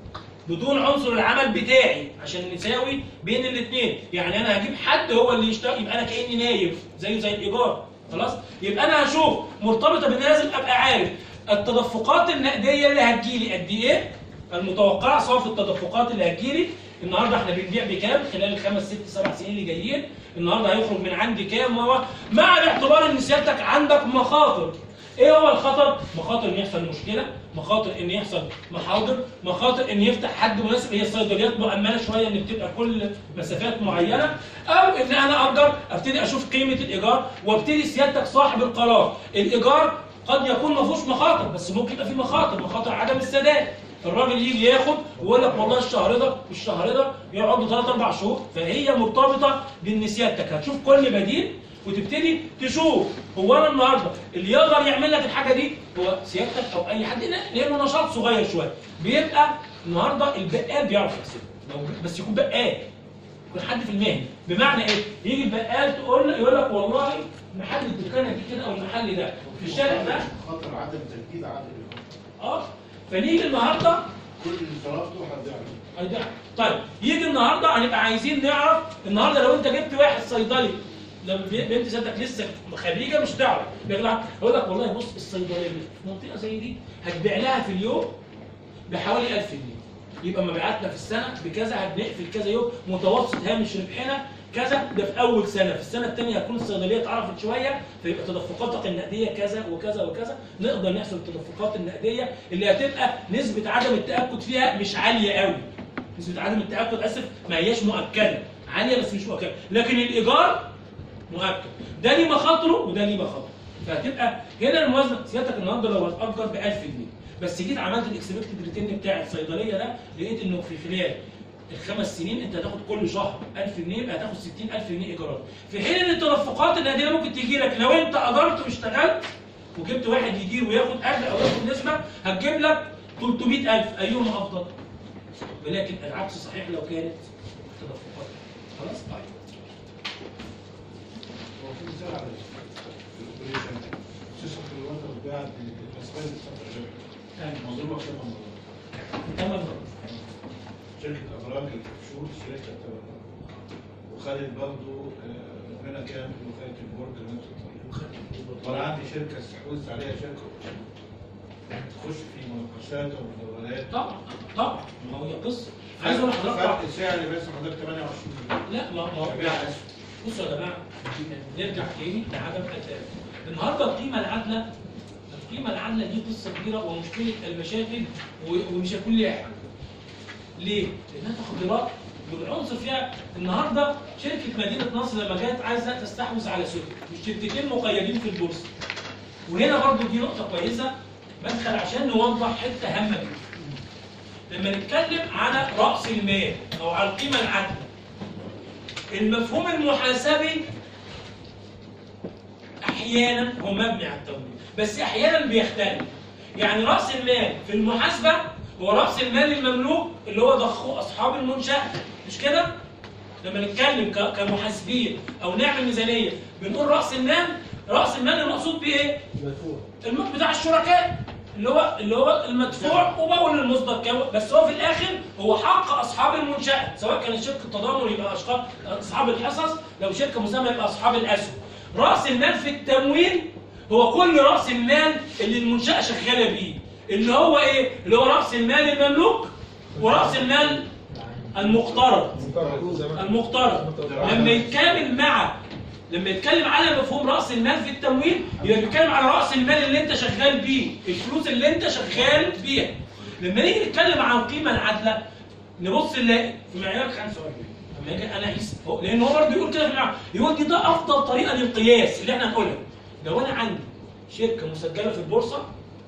بدون عنصر العمل بتاعي عشان نساوي بين الاثنين يعني انا هجيب حد هو اللي يشتغل يبقى انا كاني نايم زيه زي الايجار خلاص يبقى انا هشوف مرتبطه بان لازم ابقى عارف التدفقات النقديه اللي هتجيلي قد ايه المتوقعه صافي التدفقات اللي هتجيلي النهارده احنا بنبيع بكام خلال الخمس ست سبع سنين اللي جايين النهارده هيخرج من عندي كام هو مع الاعتبار ان سيادتك عندك مخاطر ايه هو الخطر؟ مخاطر ان يحصل مشكله، مخاطر ان يحصل محاضر، مخاطر ان يفتح حد مناسب هي الصيدليات مؤمنه شويه ان بتبقى كل مسافات معينه، او ان انا اقدر ابتدي اشوف قيمه الايجار وابتدي سيادتك صاحب القرار، الايجار قد يكون ما فيهوش مخاطر بس ممكن يبقى فيه مخاطر، مخاطر عدم السداد. الراجل يجي ياخد ويقول لك والله الشهر ده والشهر ده يقعدوا ثلاث اربع شهور فهي مرتبطه بان سيادتك هتشوف كل بديل وتبتدي تشوف هو انا النهارده اللي يقدر يعمل لك الحاجه دي هو سيادتك او اي حد لأن- لانه نشاط صغير شويه بيبقى النهارده البقال بيعرف يحسب لو- بس يكون بقال يكون حد في المهنه بمعنى ايه؟ يجي البقال تقول له يقول لك والله محل الدكانه دي كده او المحل ده في الشارع ده خاطر عدم تجديد عدد الإيجار. اه فنيجي النهارده كل اللي صرفته هتضيع هيضيع. طيب يجي النهارده هنبقى عايزين نعرف النهارده لو انت جبت واحد صيدلي لما بي- بنت سيادتك لسه خريجه مش تعرف يطلع يقول لك والله بص الصيدليه دي في منطقه زي دي هتبيع لها في اليوم بحوالي 1000 جنيه يبقى مبيعاتنا في السنه بكذا هنقفل كذا يوم متوسط هامش ربحنا كذا ده في اول سنه في السنه الثانيه هتكون الصيدليه اتعرفت شويه فيبقى تدفقاتك النقديه كذا وكذا وكذا نقدر نحسب التدفقات النقديه اللي هتبقى نسبه عدم التاكد فيها مش عاليه قوي نسبه عدم التاكد اسف ما هياش مؤكده عاليه بس مش مؤكده لكن الايجار مؤكد ده ليه مخاطره وده ليه مخاطره فهتبقى هنا الموازنه سيادتك النهارده لو هتاجر ب 1000 جنيه بس جيت عملت الاكسبكتد ريتيرن بتاع الصيدليه ده لقيت انه في خلال الخمس سنين انت هتاخد كل شهر 1000 جنيه يبقى هتاخد 60000 جنيه ايجارات في حين ان التدفقات النقديه ممكن تيجي لك لو انت اجرت واشتغلت وجبت واحد يدير وياخد اجر او ياخد نسبه هتجيب لك 300000 ايهما افضل ولكن العكس صحيح لو كانت تدفقات خلاص طيب هو في مثال على الاوبريشن سيستم الوقت بتاع الاسبان الصفر يعني مظلومه كده مظلومه تمام مرات شركه ابراج الكبشور شركه تبع وخدت برضه هنا كان وخدت البرج نفس الطريقه وانا عندي شركه استحوذت عليها شركه تخش في مناقشات ومداولات طبعا طبعا ما هو هي قصه عايز اقول لحضرتك فرق سعر بس حضرتك 28 لا ما ما بيع اسهم بصوا يا جماعه نرجع تاني لعدم التأكد النهارده القيمه العادله القيمه العادله دي قصه كبيره ومشكله المشاكل و- ومش هيكون ليها حل ليه؟ لانها تقديرات والعنصر فيها النهارده شركه مدينه نصر لما جت عايزه تستحوذ على سوق مش شركتين مقيدين في البورصه وهنا برضو دي نقطه كويسه بدخل عشان نوضح حته هامه جدا لما نتكلم على راس المال او على القيمه العادله المفهوم المحاسبي احيانا هو مبني على التمويل بس احيانا بيختلف يعني راس المال في المحاسبه هو راس المال المملوك اللي هو ضخه اصحاب المنشاه مش كده لما نتكلم ك- كمحاسبين او نعمل ميزانيه بنقول راس المال راس المال المقصود بيه ايه الموت بتاع الشركاء اللي هو اللي هو المدفوع وبول المصدر كام بس هو في الاخر هو حق اصحاب المنشاه سواء كانت شركه تضامن يبقى اشخاص اصحاب الحصص لو شركه مساهمه يبقى اصحاب الاسهم راس المال في التمويل هو كل راس المال اللي المنشاه شغاله بيه اللي هو ايه اللي هو راس المال المملوك وراس المال المقترض المقترض لما يتكامل مع لما يتكلم على مفهوم راس المال في التمويل يبقى بيتكلم على راس المال اللي انت شغال بيه الفلوس اللي انت شغال بيها لما نيجي نتكلم عن القيمه العادله نبص نلاقي في معيار 45 لما اجي انا اقيس فوق لان هو برضه يقول كده في المعيار يقول دي ده افضل طريقه للقياس اللي احنا هنقولها لو انا عندي شركه مسجله في البورصه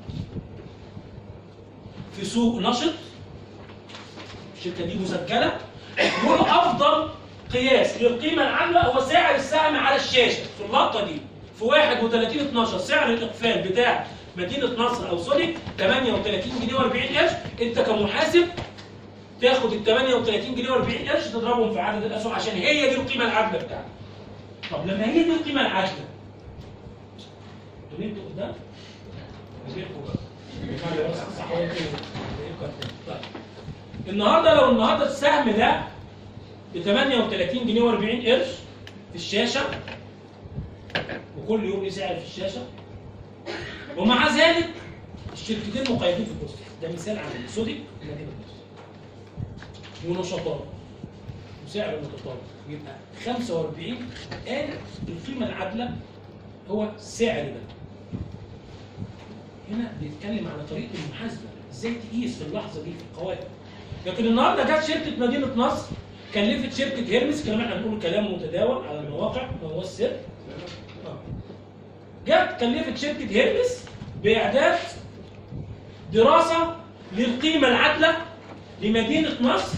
في سوق نشط الشركه دي مسجله يقول افضل قياس للقيمه العامله هو سعر السهم على الشاشه في اللقطه دي في 31 12 سعر الاقفال بتاع مدينه نصر او سونيك 38 جنيه و40 قرش انت كمحاسب تاخد ال 38 جنيه و40 قرش تضربهم في عدد الاسهم عشان هي دي القيمه العادله بتاعتك. طب لما هي دي القيمه العادله دول انتوا قدام؟ غيركم بقى. صح ولا إيه؟ طيب. النهارده لو النهارده السهم ده ب 38 جنيه و40 قرش في الشاشه وكل يوم ليه سعر في الشاشه ومع ذلك الشركتين مقيدين في البورصه ده مثال عملي سودك ومدينه نصر ونشطاء وسعر متطابق يبقى 45 قال القيمه العادله هو السعر ده هنا بيتكلم على طريقه المحاسبه ازاي تقيس في اللحظه دي في القوائم لكن النهارده جت شركه مدينه نصر كلفت شركه هيرمس كلام احنا بنقول كلام متداول على المواقع ما هو السر آه. جت كلفت شركه هيرمس باعداد دراسه للقيمه العادله لمدينه نصر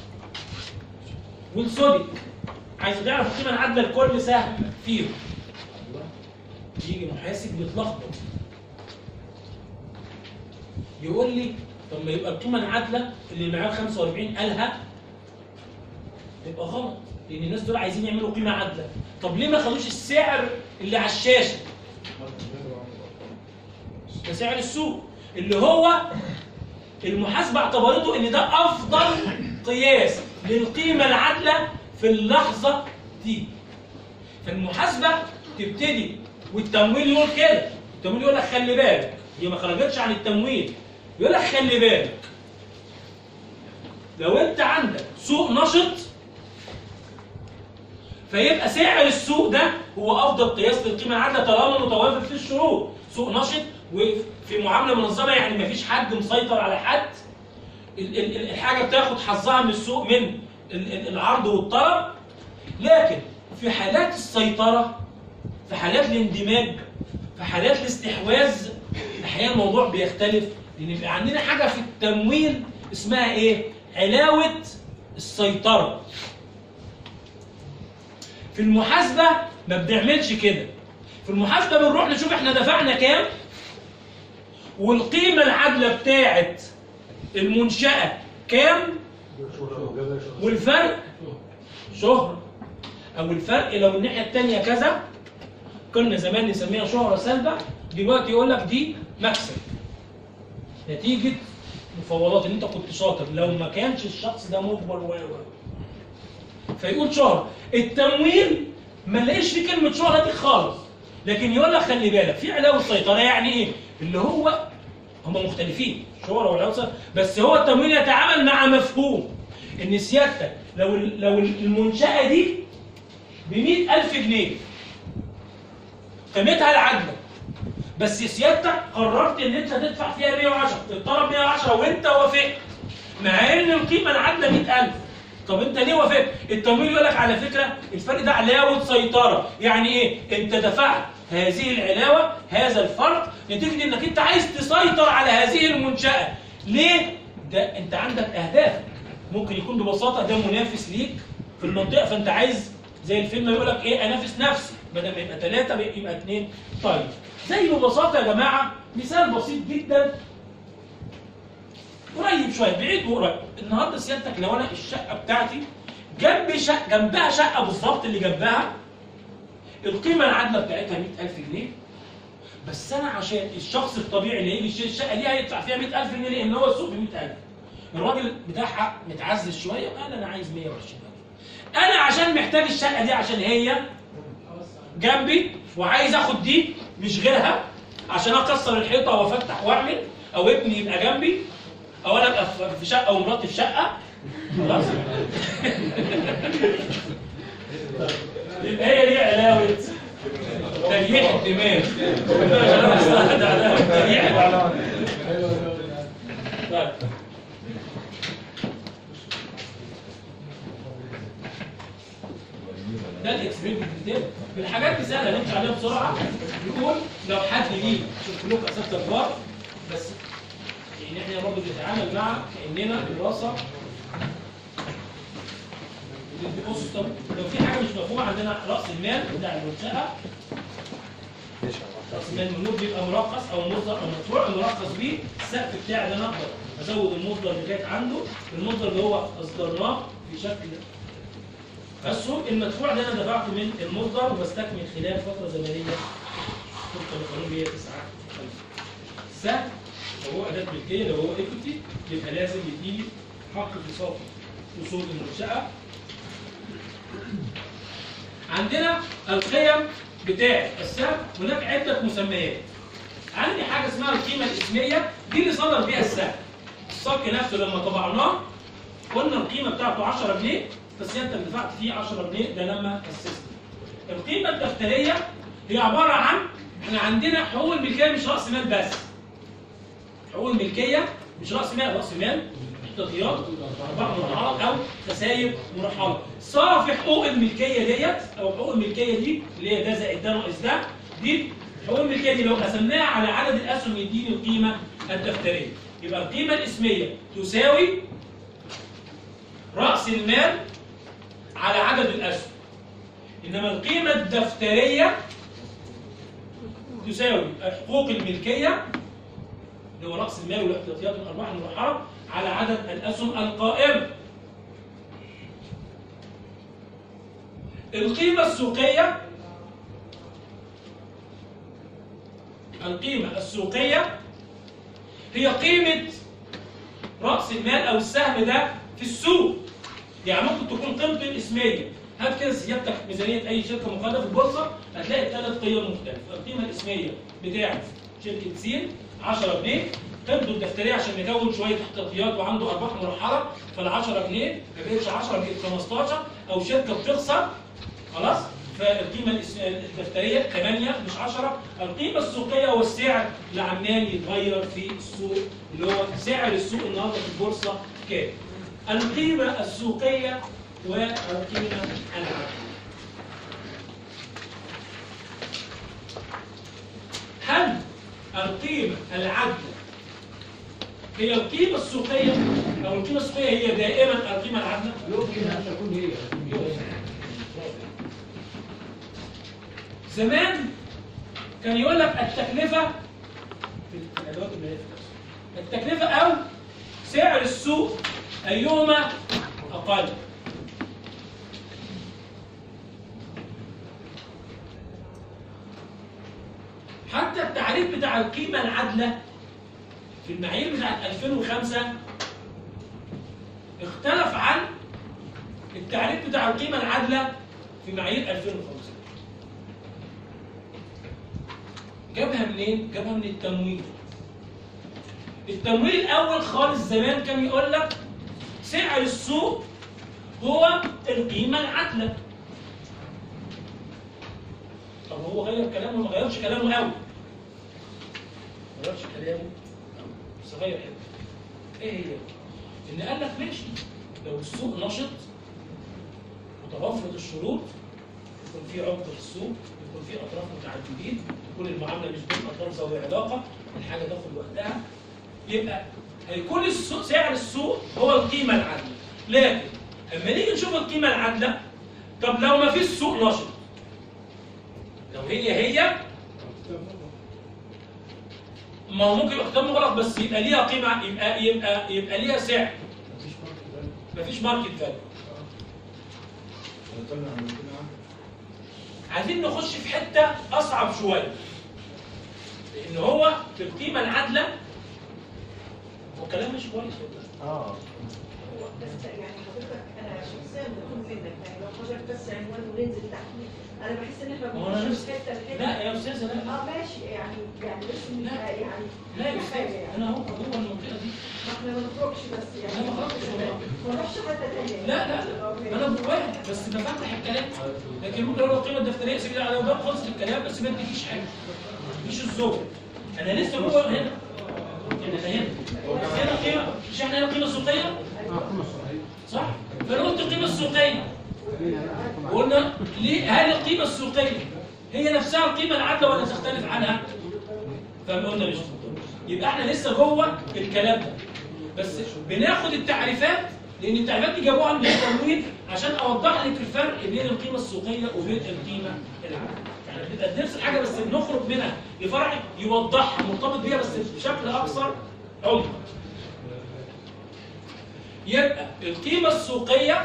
والسودك عايز تعرف القيمه العادله لكل سهم فيهم يجي محاسب يتلخبط يقول لي طب ما يبقى القيمه العادله اللي المعيار 45 قالها تبقى غلط لان الناس دول عايزين يعملوا قيمه عادله طب ليه ما خدوش السعر اللي على الشاشه ده سعر السوق اللي هو المحاسبه اعتبرته ان ده افضل قياس للقيمه العادله في اللحظه دي فالمحاسبه تبتدي والتمويل يقول كده التمويل يقول لك خلي بالك هي ما خرجتش عن التمويل يقول لك خلي بالك لو انت عندك سوق نشط فيبقى سعر السوق ده هو افضل قياس للقيمه العادله طالما متوافر فيه الشروط سوق نشط وفي معامله منظمه يعني ما فيش حد مسيطر على حد ال- ال- ال- الحاجه بتاخد حظها من السوق من ال- ال- العرض والطلب لكن في حالات السيطره في حالات الاندماج في حالات الاستحواذ احيانا الموضوع بيختلف لان بيبقى عندنا حاجه في التمويل اسمها ايه؟ علاوه السيطره في المحاسبه ما بنعملش كده في المحاسبه بنروح نشوف احنا دفعنا كام والقيمه العادله بتاعت المنشاه كام والفرق شهرة أو الفرق لو الناحية التانية كذا كنا زمان نسميها شهرة سلبة دلوقتي يقول لك دي مكسب نتيجة مفاوضات ان انت كنت شاطر لو ما كانش الشخص ده مجبر و و فيقول شهرة التمويل ما نلاقيش فيه كلمة شهرة دي خالص لكن يقول لك خلي بالك في علاوة سيطرة يعني ايه؟ اللي هو هم مختلفين شهرة وعلاوة سيطرة بس هو التمويل يتعامل مع مفهوم ان سيادتك لو لو المنشأة دي ب 100000 جنيه قيمتها العادلة بس سيادتك قررت ان انت تدفع فيها 110 الطلب 110 وانت وافقت مع ان القيمة العادلة 100000 طب انت ليه وافقت؟ التمويل يقول لك على فكرة الفرق ده علاوة سيطرة يعني ايه؟ انت دفعت هذه العلاوة هذا الفرق نتيجة انك انت عايز تسيطر على هذه المنشأة ليه؟ ده انت عندك اهداف ممكن يكون ببساطه ده منافس ليك في المنطقه فانت عايز زي الفيلم يقول لك ايه انافس نفسي بدل ما يبقى ثلاثه يبقى اثنين طيب زي ببساطه يا جماعه مثال بسيط جدا قريب شويه بعيد وقريب النهارده سيادتك لو انا الشقه بتاعتي جنب شقه جنبها شقه بالظبط اللي جنبها القيمه العادله بتاعتها 100000 جنيه بس انا عشان الشخص الطبيعي اللي هيجي يشتري الشقه دي هيدفع فيها 100000 جنيه لان هو السوق ب 100000 الراجل بتاعها متعزز شويه وقال انا عايز 120000 انا عشان محتاج الشقه دي عشان هي جنبي وعايز اخد دي مش غيرها عشان اكسر الحيطه وافتح واعمل او ابني يبقى جنبي او انا ابقى في شقه ومراتي في شقه خلاص يبقى هي دي علاوه تريح الدماغ تريح طيب. ده الاكسبيرمنت ديتيل الحاجات دي سهله نمشي عليها بسرعه يقول لو حد ليه شوف لوك اساس البار بس يعني احنا برضه بنتعامل مع كاننا دراسه بص طب لو في حاجه مش مفهومه عندنا راس المال بتاع المنشاه راس المال المنوب بيبقى مرخص او مصدر او مدفوع المرخص بيه السقف بتاعي ده انا اقدر ازود المصدر اللي كانت عنده المصدر اللي هو اصدرناه في شكل اسهم المدفوع ده انا دفعته من المصدر وبستكمل خلال فتره زمنيه طبقا لقانون 109 السهم لو هو اداه ملكيه لو هو ايكوتي يبقى لازم يديني حق اتصال اصول المنشاه عندنا القيم بتاع السهم هناك عده مسميات عندي حاجه اسمها القيمه الاسميه دي اللي صدر بيها السهم الصك نفسه لما طبعناه قلنا القيمه بتاعته 10 جنيه بس انت دفعت فيه 10 جنيه ده لما اسست القيمه الدفتريه هي عباره عن احنا عندنا حقوق الملكيه مش راس مال بس حقوق الملكيه مش راس مال راس مال احتياطيات ارباح مرحله او خسائر مرحله صافي حقوق الملكيه ديت او حقوق الملكيه دي اللي هي ده زائد ده ناقص ده دي حقوق الملكيه دي لو قسمناها على عدد الاسهم يديني القيمه الدفتريه يبقى القيمه الاسميه تساوي راس المال على عدد الاسهم انما القيمه الدفتريه تساوي حقوق الملكيه اللي هو راس المال والاحتياطيات والارباح المرحله على عدد الاسهم القائمه القيمه السوقيه القيمه السوقيه هي قيمه راس المال او السهم ده في السوق يعني ممكن تكون قيمته الاسميه هات كده سيادتك ميزانيه اي شركه مقاده في البورصه هتلاقي ثلاث قيم مختلفه القيمه الاسميه بتاعت شركه سين 10 جنيه قيمته الدفتريه عشان يكون شويه احتياطيات وعنده ارباح مرحله فال 10 جنيه ما بقتش 10 بقت 15 او شركه بتخسر خلاص فالقيمه الاس- الدفتريه 8 مش 10 القيمه السوقيه هو السعر اللي عمال يتغير في السوق اللي هو سعر السوق النهارده في البورصه كام القيمه السوقيه والقيمه العاديه هل القيمه العادله هي القيمه السوقيه او القيمه السوقيه هي دائما القيمه العادله يمكن ان تكون هي زمان كان يقول لك التكلفة في الأدوات المالية في الأسواق. التكلفة أو سعر السوق أيهما أقل حتى التعريف بتاع القيمة العادلة في المعايير بتاعت 2005 اختلف عن التعريف بتاع القيمة العادلة في معايير 2005 جابها منين؟ جابها من التمويل. التمويل الأول خالص زمان كان يقول لك سعر السوق هو القيمة العادلة. طب هو غير كلامه ما غيرش كلامه قوي. ما غيرش كلامه قوي. بس غير حته. ايه هي؟ إن قال لك ماشي لو السوق نشط متوفرة الشروط يكون في عمق في السوق يكون في اطراف متعددين تكون المعامله مش بين اطراف ذوي علاقه الحاجه تاخد وقتها يبقى هيكون السوق سعر السوق هو القيمه العادله لكن اما نيجي نشوف القيمه العادله طب لو ما فيش سوق نشط لو هي هي ما هو ممكن يبقى كتاب مغلق بس يبقى ليها قيمه يبقى يبقى يبقى ليها سعر مفيش ماركت فاليو مفيش ماركت فاليو طلع من كده عايزين نخش في حته اصعب شويه لان هو في القيمه العادله هو كلام مش كويس والله اه بس يعني حضرتك انا شخصيا بكون منك يعني لو حضرتك بس عنوان وننزل تحت انا بحس ان احنا هو أنا بنخش نفس- في حته لحته لا يا استاذه لا اه ماشي يعني يعني بس إن- لا. يعني لا يا كل حاجه استاذ يعني انا اهو جوه المنطقه دي ما احنا ما نخرجش بس يعني لا، ما خرجتش والله. ما نروحش حته ثانيه لا لا لا انا جواها بس بفتح الكلام لكن ممكن اقول القيمه الدفتريه سيبي على وجه خلص الكلام بس ما اديكيش حاجه مش الزوج انا لسه جوه هنا احنا فاهمين هنا القيمه مش احنا هنا القيمه السوقيه صح فانا قلت القيمه السوقيه قلنا ليه هل القيمه السوقيه هي نفسها القيمه العادله ولا تختلف عنها فما قلنا مش يبقى احنا لسه جوه الكلام ده بس بناخد التعريفات لان التعريفات دي جابوها من التمويل عشان اوضح لك الفرق بين القيمه السوقيه وبين القيمه العادله يعني بتبقى نفس الحاجه بس بنخرج منها لفرع يوضحها مرتبط بيها بس بشكل اكثر عمق يبقى القيمه السوقيه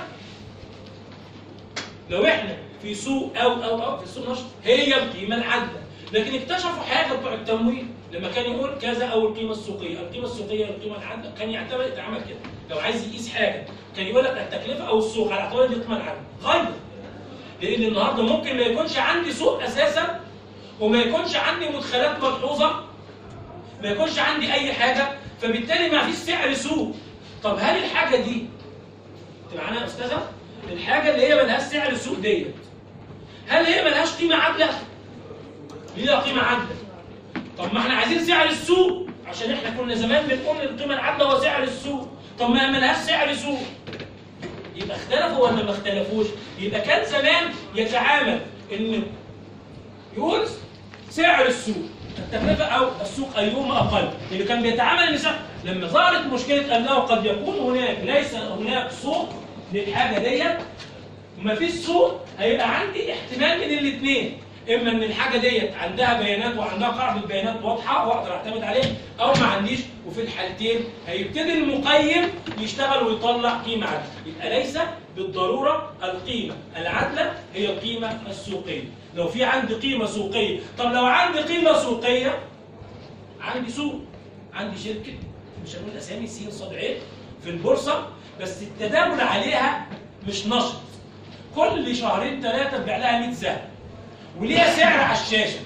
لو احنا في سوق او او او في السوق نشط هي القيمه العادله لكن اكتشفوا حاجه بتوع التمويل لما كان يقول كذا او القيمه السوقيه القيمه السوقيه القيمه العادله كان يعتبر يتعامل كده لو عايز يقيس حاجه كان يقول لك التكلفه او السوق على اعتبار دي القيمه العادله غير لان النهارده ممكن ما يكونش عندي سوق اساسا وما يكونش عندي مدخلات ملحوظه ما يكونش عندي اي حاجه فبالتالي ما فيش سعر سوق طب هل الحاجه دي انت معانا يا استاذه الحاجه اللي هي ملهاش سعر سوق ديت هل هي ملهاش قيمه عادله ليها قيمه عادله طب ما احنا عايزين سعر السوق عشان احنا كنا زمان بنقول القيمه العادله هو سعر السوق طب ما ملهاش سعر سوق يبقى اختلفوا ولا ما اختلفوش يبقى كان زمان يتعامل ان يقول سعر السوق التكلفه او السوق ايهما اقل اللي كان بيتعامل ان سعر لما ظهرت مشكله انه قد يكون هناك ليس هناك سوق للحاجه ديت وما فيش سوق هيبقى عندي احتمال من الاثنين اما ان الحاجه ديت عندها بيانات وعندها قاعده بيانات واضحه واقدر اعتمد عليها او ما عنديش وفي الحالتين هيبتدي المقيم يشتغل ويطلع قيمه عادله يبقى ليس بالضروره القيمه العادله هي القيمه السوقيه لو في عندي قيمه سوقيه طب لو عندي قيمه سوقيه عندي سوق عندي شركه مش هنقول اسامي سين صاد عين في البورصه بس التداول عليها مش نشط كل شهرين ثلاثه تبيع لها 100 سهم وليها سعر على الشاشه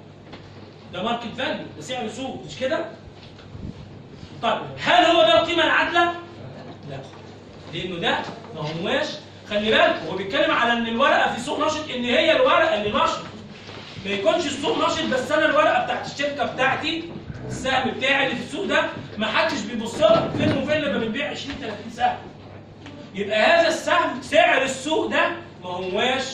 ده ماركت فاليو ده سعر سوق مش كده طيب هل هو ده القيمه العادله لا لانه ده ما هواش خلي بالك هو بيتكلم على ان الورقه في سوق نشط ان هي الورقه اللي نشط ما يكونش السوق نشط بس انا الورقه بتاعت الشركه بتاعتي السهم بتاعي اللي في السوق ده ما حدش بيبص لها فين وفين لما بنبيع 20 30 سهم يبقى هذا السهم سعر السوق ده ما هواش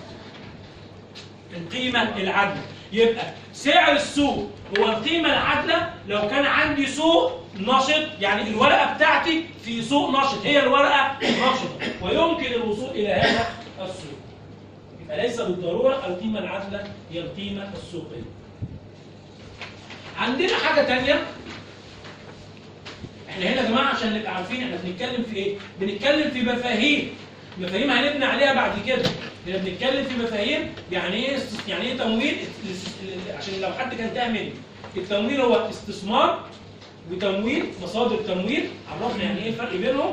القيمة العادلة يبقى سعر السوق هو القيمة العادلة لو كان عندي سوق نشط يعني الورقة بتاعتي في سوق نشط هي الورقة نشطة ويمكن الوصول إلى هذا السوق يبقى ليس بالضرورة القيمة العادلة هي القيمة السوقية عندنا حاجة تانية احنا هنا يا جماعة عشان نبقى عارفين احنا بنتكلم في ايه؟ بنتكلم في مفاهيم مفاهيم هنبني عليها بعد كده احنا بنتكلم في مفاهيم يعني ايه است- يعني ايه تمويل است- عشان لو حد كان تاه مني التمويل هو استثمار وتمويل مصادر تمويل عرفنا يعني ايه الفرق بينهم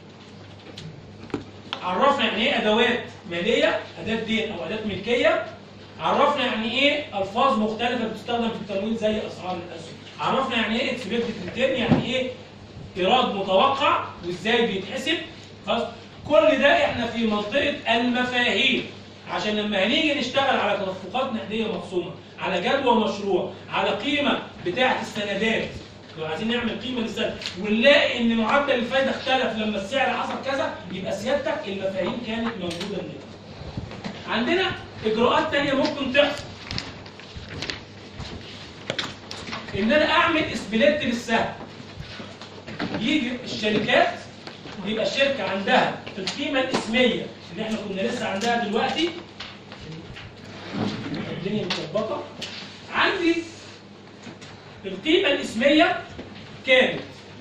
عرفنا يعني ايه ادوات ماليه اداه دين او اداه ملكيه عرفنا يعني ايه الفاظ مختلفه بتستخدم في التمويل زي اسعار الاسهم عرفنا يعني ايه اكسبكتد ريتيرن يعني ايه ايراد متوقع وازاي بيتحسب خلاص كل ده احنا في منطقه المفاهيم عشان لما هنيجي نشتغل على تدفقات نقديه مقسومه على جدوى مشروع على قيمه بتاعه السندات لو عايزين نعمل قيمه للسند ونلاقي ان معدل الفايده اختلف لما السعر حصل كذا يبقى سيادتك المفاهيم كانت موجوده من عندنا اجراءات تانية ممكن تحصل ان انا اعمل اسبليت للسهم يجي الشركات يبقى الشركه عندها القيمه الاسميه اللي احنا كنا لسه عندها دلوقتي الدنيا متظبطه عندي القيمه الاسميه كانت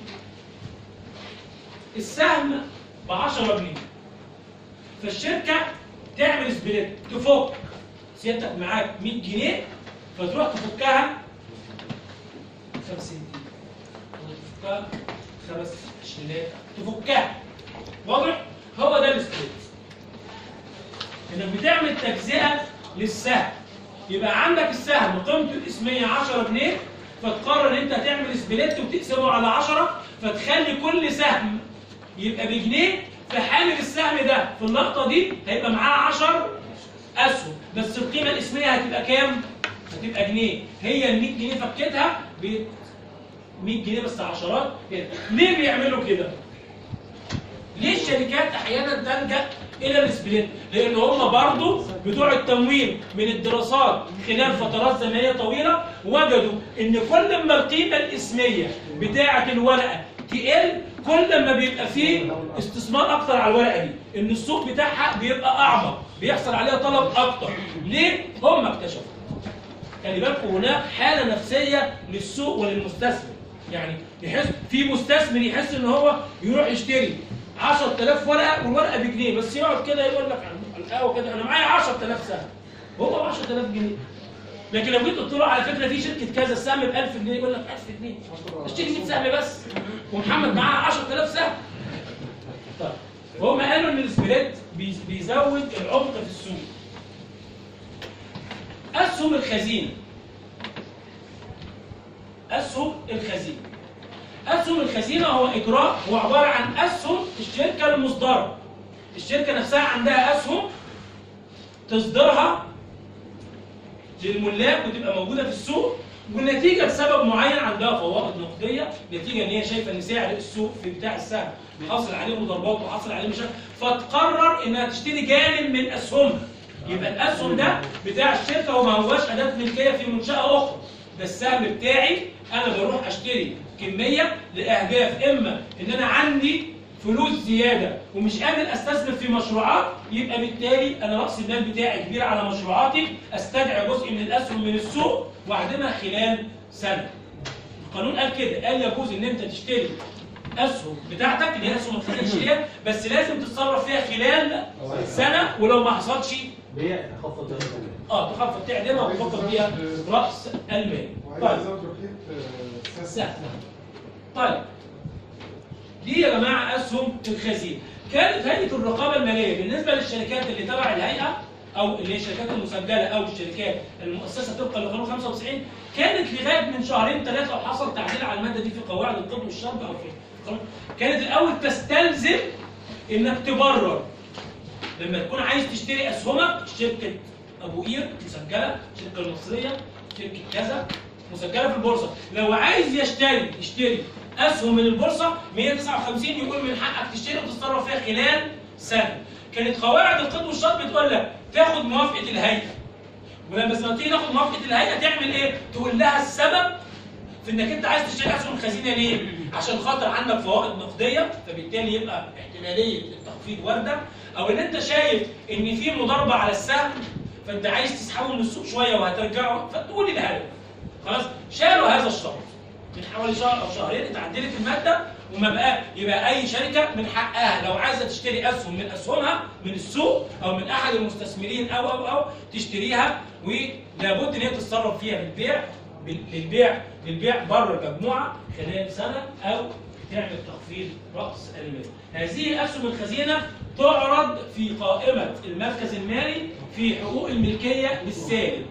السهم ب 10 جنيه فالشركه تعمل سبليت تفك سيادتك معاك 100 جنيه فتروح تفكها 50 تفكها خمس عشرينات تفكها واضح؟ هو ده السبليت انك بتعمل تجزئه للسهم يبقى عندك السهم قيمته الاسميه 10 جنيه فتقرر ان انت تعمل سبليت وتقسمه على 10 فتخلي كل سهم يبقى بجنيه فحامل السهم ده في اللقطه دي هيبقى معاه 10 اسهم بس القيمه الاسميه هتبقى كام؟ هتبقى جنيه هي ال 100 جنيه فكتها ب 100 جنيه بس عشرات كده ليه بيعملوا كده؟ ليه الشركات احيانا تلجا الى السبليت؟ لان هم برضو بتوع التموين من الدراسات خلال فترات زمنيه طويله وجدوا ان كل ما القيمه الاسميه بتاعه الورقه تقل كل ما بيبقى فيه استثمار اكتر على الورقه دي ان السوق بتاعها بيبقى اعمق بيحصل عليها طلب اكتر ليه هم اكتشفوا خلي بالكم هناك حاله نفسيه للسوق وللمستثمر يعني يحس في مستثمر يحس ان هو يروح يشتري 10000 ورقه والورقه بجنيه بس يقعد كده يقول لك على القهوه كده انا معايا 10000 سهم هو ب 10000 جنيه لكن لو جيت قلت له على فكره في شركه كذا السهم ب 1000 جنيه يقول لك 1000 جنيه اشتري 100 سهم بس ومحمد معاه 10000 سهم طيب وهم قالوا ان السبريد بي- بيزود العمق في السوق اسهم الخزينه اسهم الخزينه اسهم الخزينه هو اجراء هو عباره عن اسهم الشركه المصدره الشركه نفسها عندها اسهم تصدرها للملاك وتبقى موجوده في السوق والنتيجه بسبب معين عندها فوائد نقديه نتيجه ان هي شايفه ان سعر السوق في بتاع السهم حاصل عليه مضاربات وحاصل عليه مشاكل فتقرر انها تشتري جانب من اسهمها يبقى الاسهم ده بتاع الشركه وما هواش اداه ملكيه في منشاه اخرى ده السهم بتاعي انا بروح اشتري كميه لاهداف اما ان انا عندي فلوس زياده ومش قادر استثمر في مشروعات يبقى بالتالي انا راس المال بتاعي كبير على مشروعاتي استدعي جزء من الاسهم من السوق واعدمها خلال سنه. القانون قال كده قال يجوز ان انت تشتري اسهم بتاعتك اللي هي اسهم الخزينه تشتريها بس لازم تتصرف فيها خلال سنه ولو ما حصلش بيع خفض اه تخفض تعدمها وتخفض بيها راس المال. وعايز طيب ازود رقيق سهل طيب دي يا جماعه اسهم الخزينه كانت هيئه الرقابه الماليه بالنسبه للشركات اللي تبع الهيئه او اللي هي الشركات المسجله او الشركات المؤسسه طبقا لقانون 95 كانت لغايه من شهرين ثلاثه وحصل تعديل على الماده دي في قواعد الطب والشرب او في القانون. كانت الاول تستلزم انك تبرر لما تكون عايز تشتري اسهمك شركه ابو قير مسجله الشركه المصريه شركه كذا مسجله في البورصه لو عايز يشتري يشتري اسهم من البورصه 159 يقول من حقك تشتري وتتصرف فيها خلال سنه كانت قواعد القط والشرط بتقول لك تاخد موافقه الهيئه ولما لما تيجي تاخد موافقه الهيئه تعمل ايه؟ تقول لها السبب في انك انت عايز تشتري اسهم خزينه ليه؟ عشان خاطر عندك فوائد نقديه فبالتالي يبقى احتماليه التخفيض وارده او ان انت شايف ان في مضاربه على السهم فانت عايز تسحبه من السوق شويه وهترجعه فتقول الهدف خلاص شالوا هذا الشرط من حوالي شهر او شهرين اتعدلت الماده وما بقى يبقى اي شركه من حقها لو عايزه تشتري اسهم من اسهمها من السوق او من احد المستثمرين او او او تشتريها ولابد ان هي تتصرف فيها بالبيع بال- للبيع للبيع بره المجموعه خلال سنه او تعمل تخفيض راس المال. هذه الاسهم الخزينه تعرض في قائمه المركز المالي في حقوق الملكيه للسالب.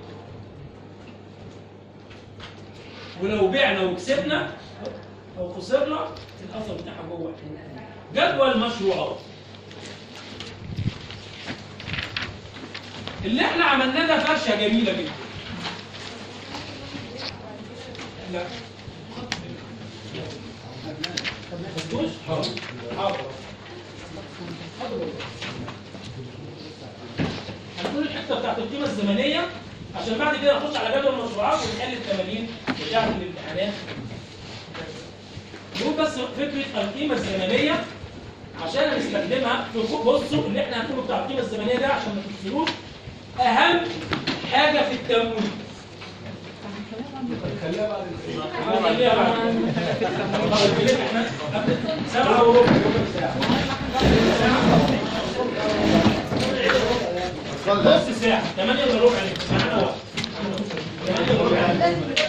ولو بعنا وكسبنا او خسرنا الاثر بتاعها جوه جدول المشروعات اللي احنا عملناه ده فرشه جميله جدا لا مش حاضر حاضر هنقول الحته بتاعت القيمه الزمنيه عشان بعد كده نخش على جدول المشروعات ونحل التمارين بتاعت الامتحانات نقول بس فكره القيمه الزمنيه عشان نستخدمها في بصوا اللي احنا هنقوله بتاع القيمه الزمنيه ده عشان ما تنسلوش اهم حاجه في التمويل خليها بعد خليها بعد. سبعة وربع ربع ساعة نص ساعة 8 الا ربع معانا واحد 8 الا ربع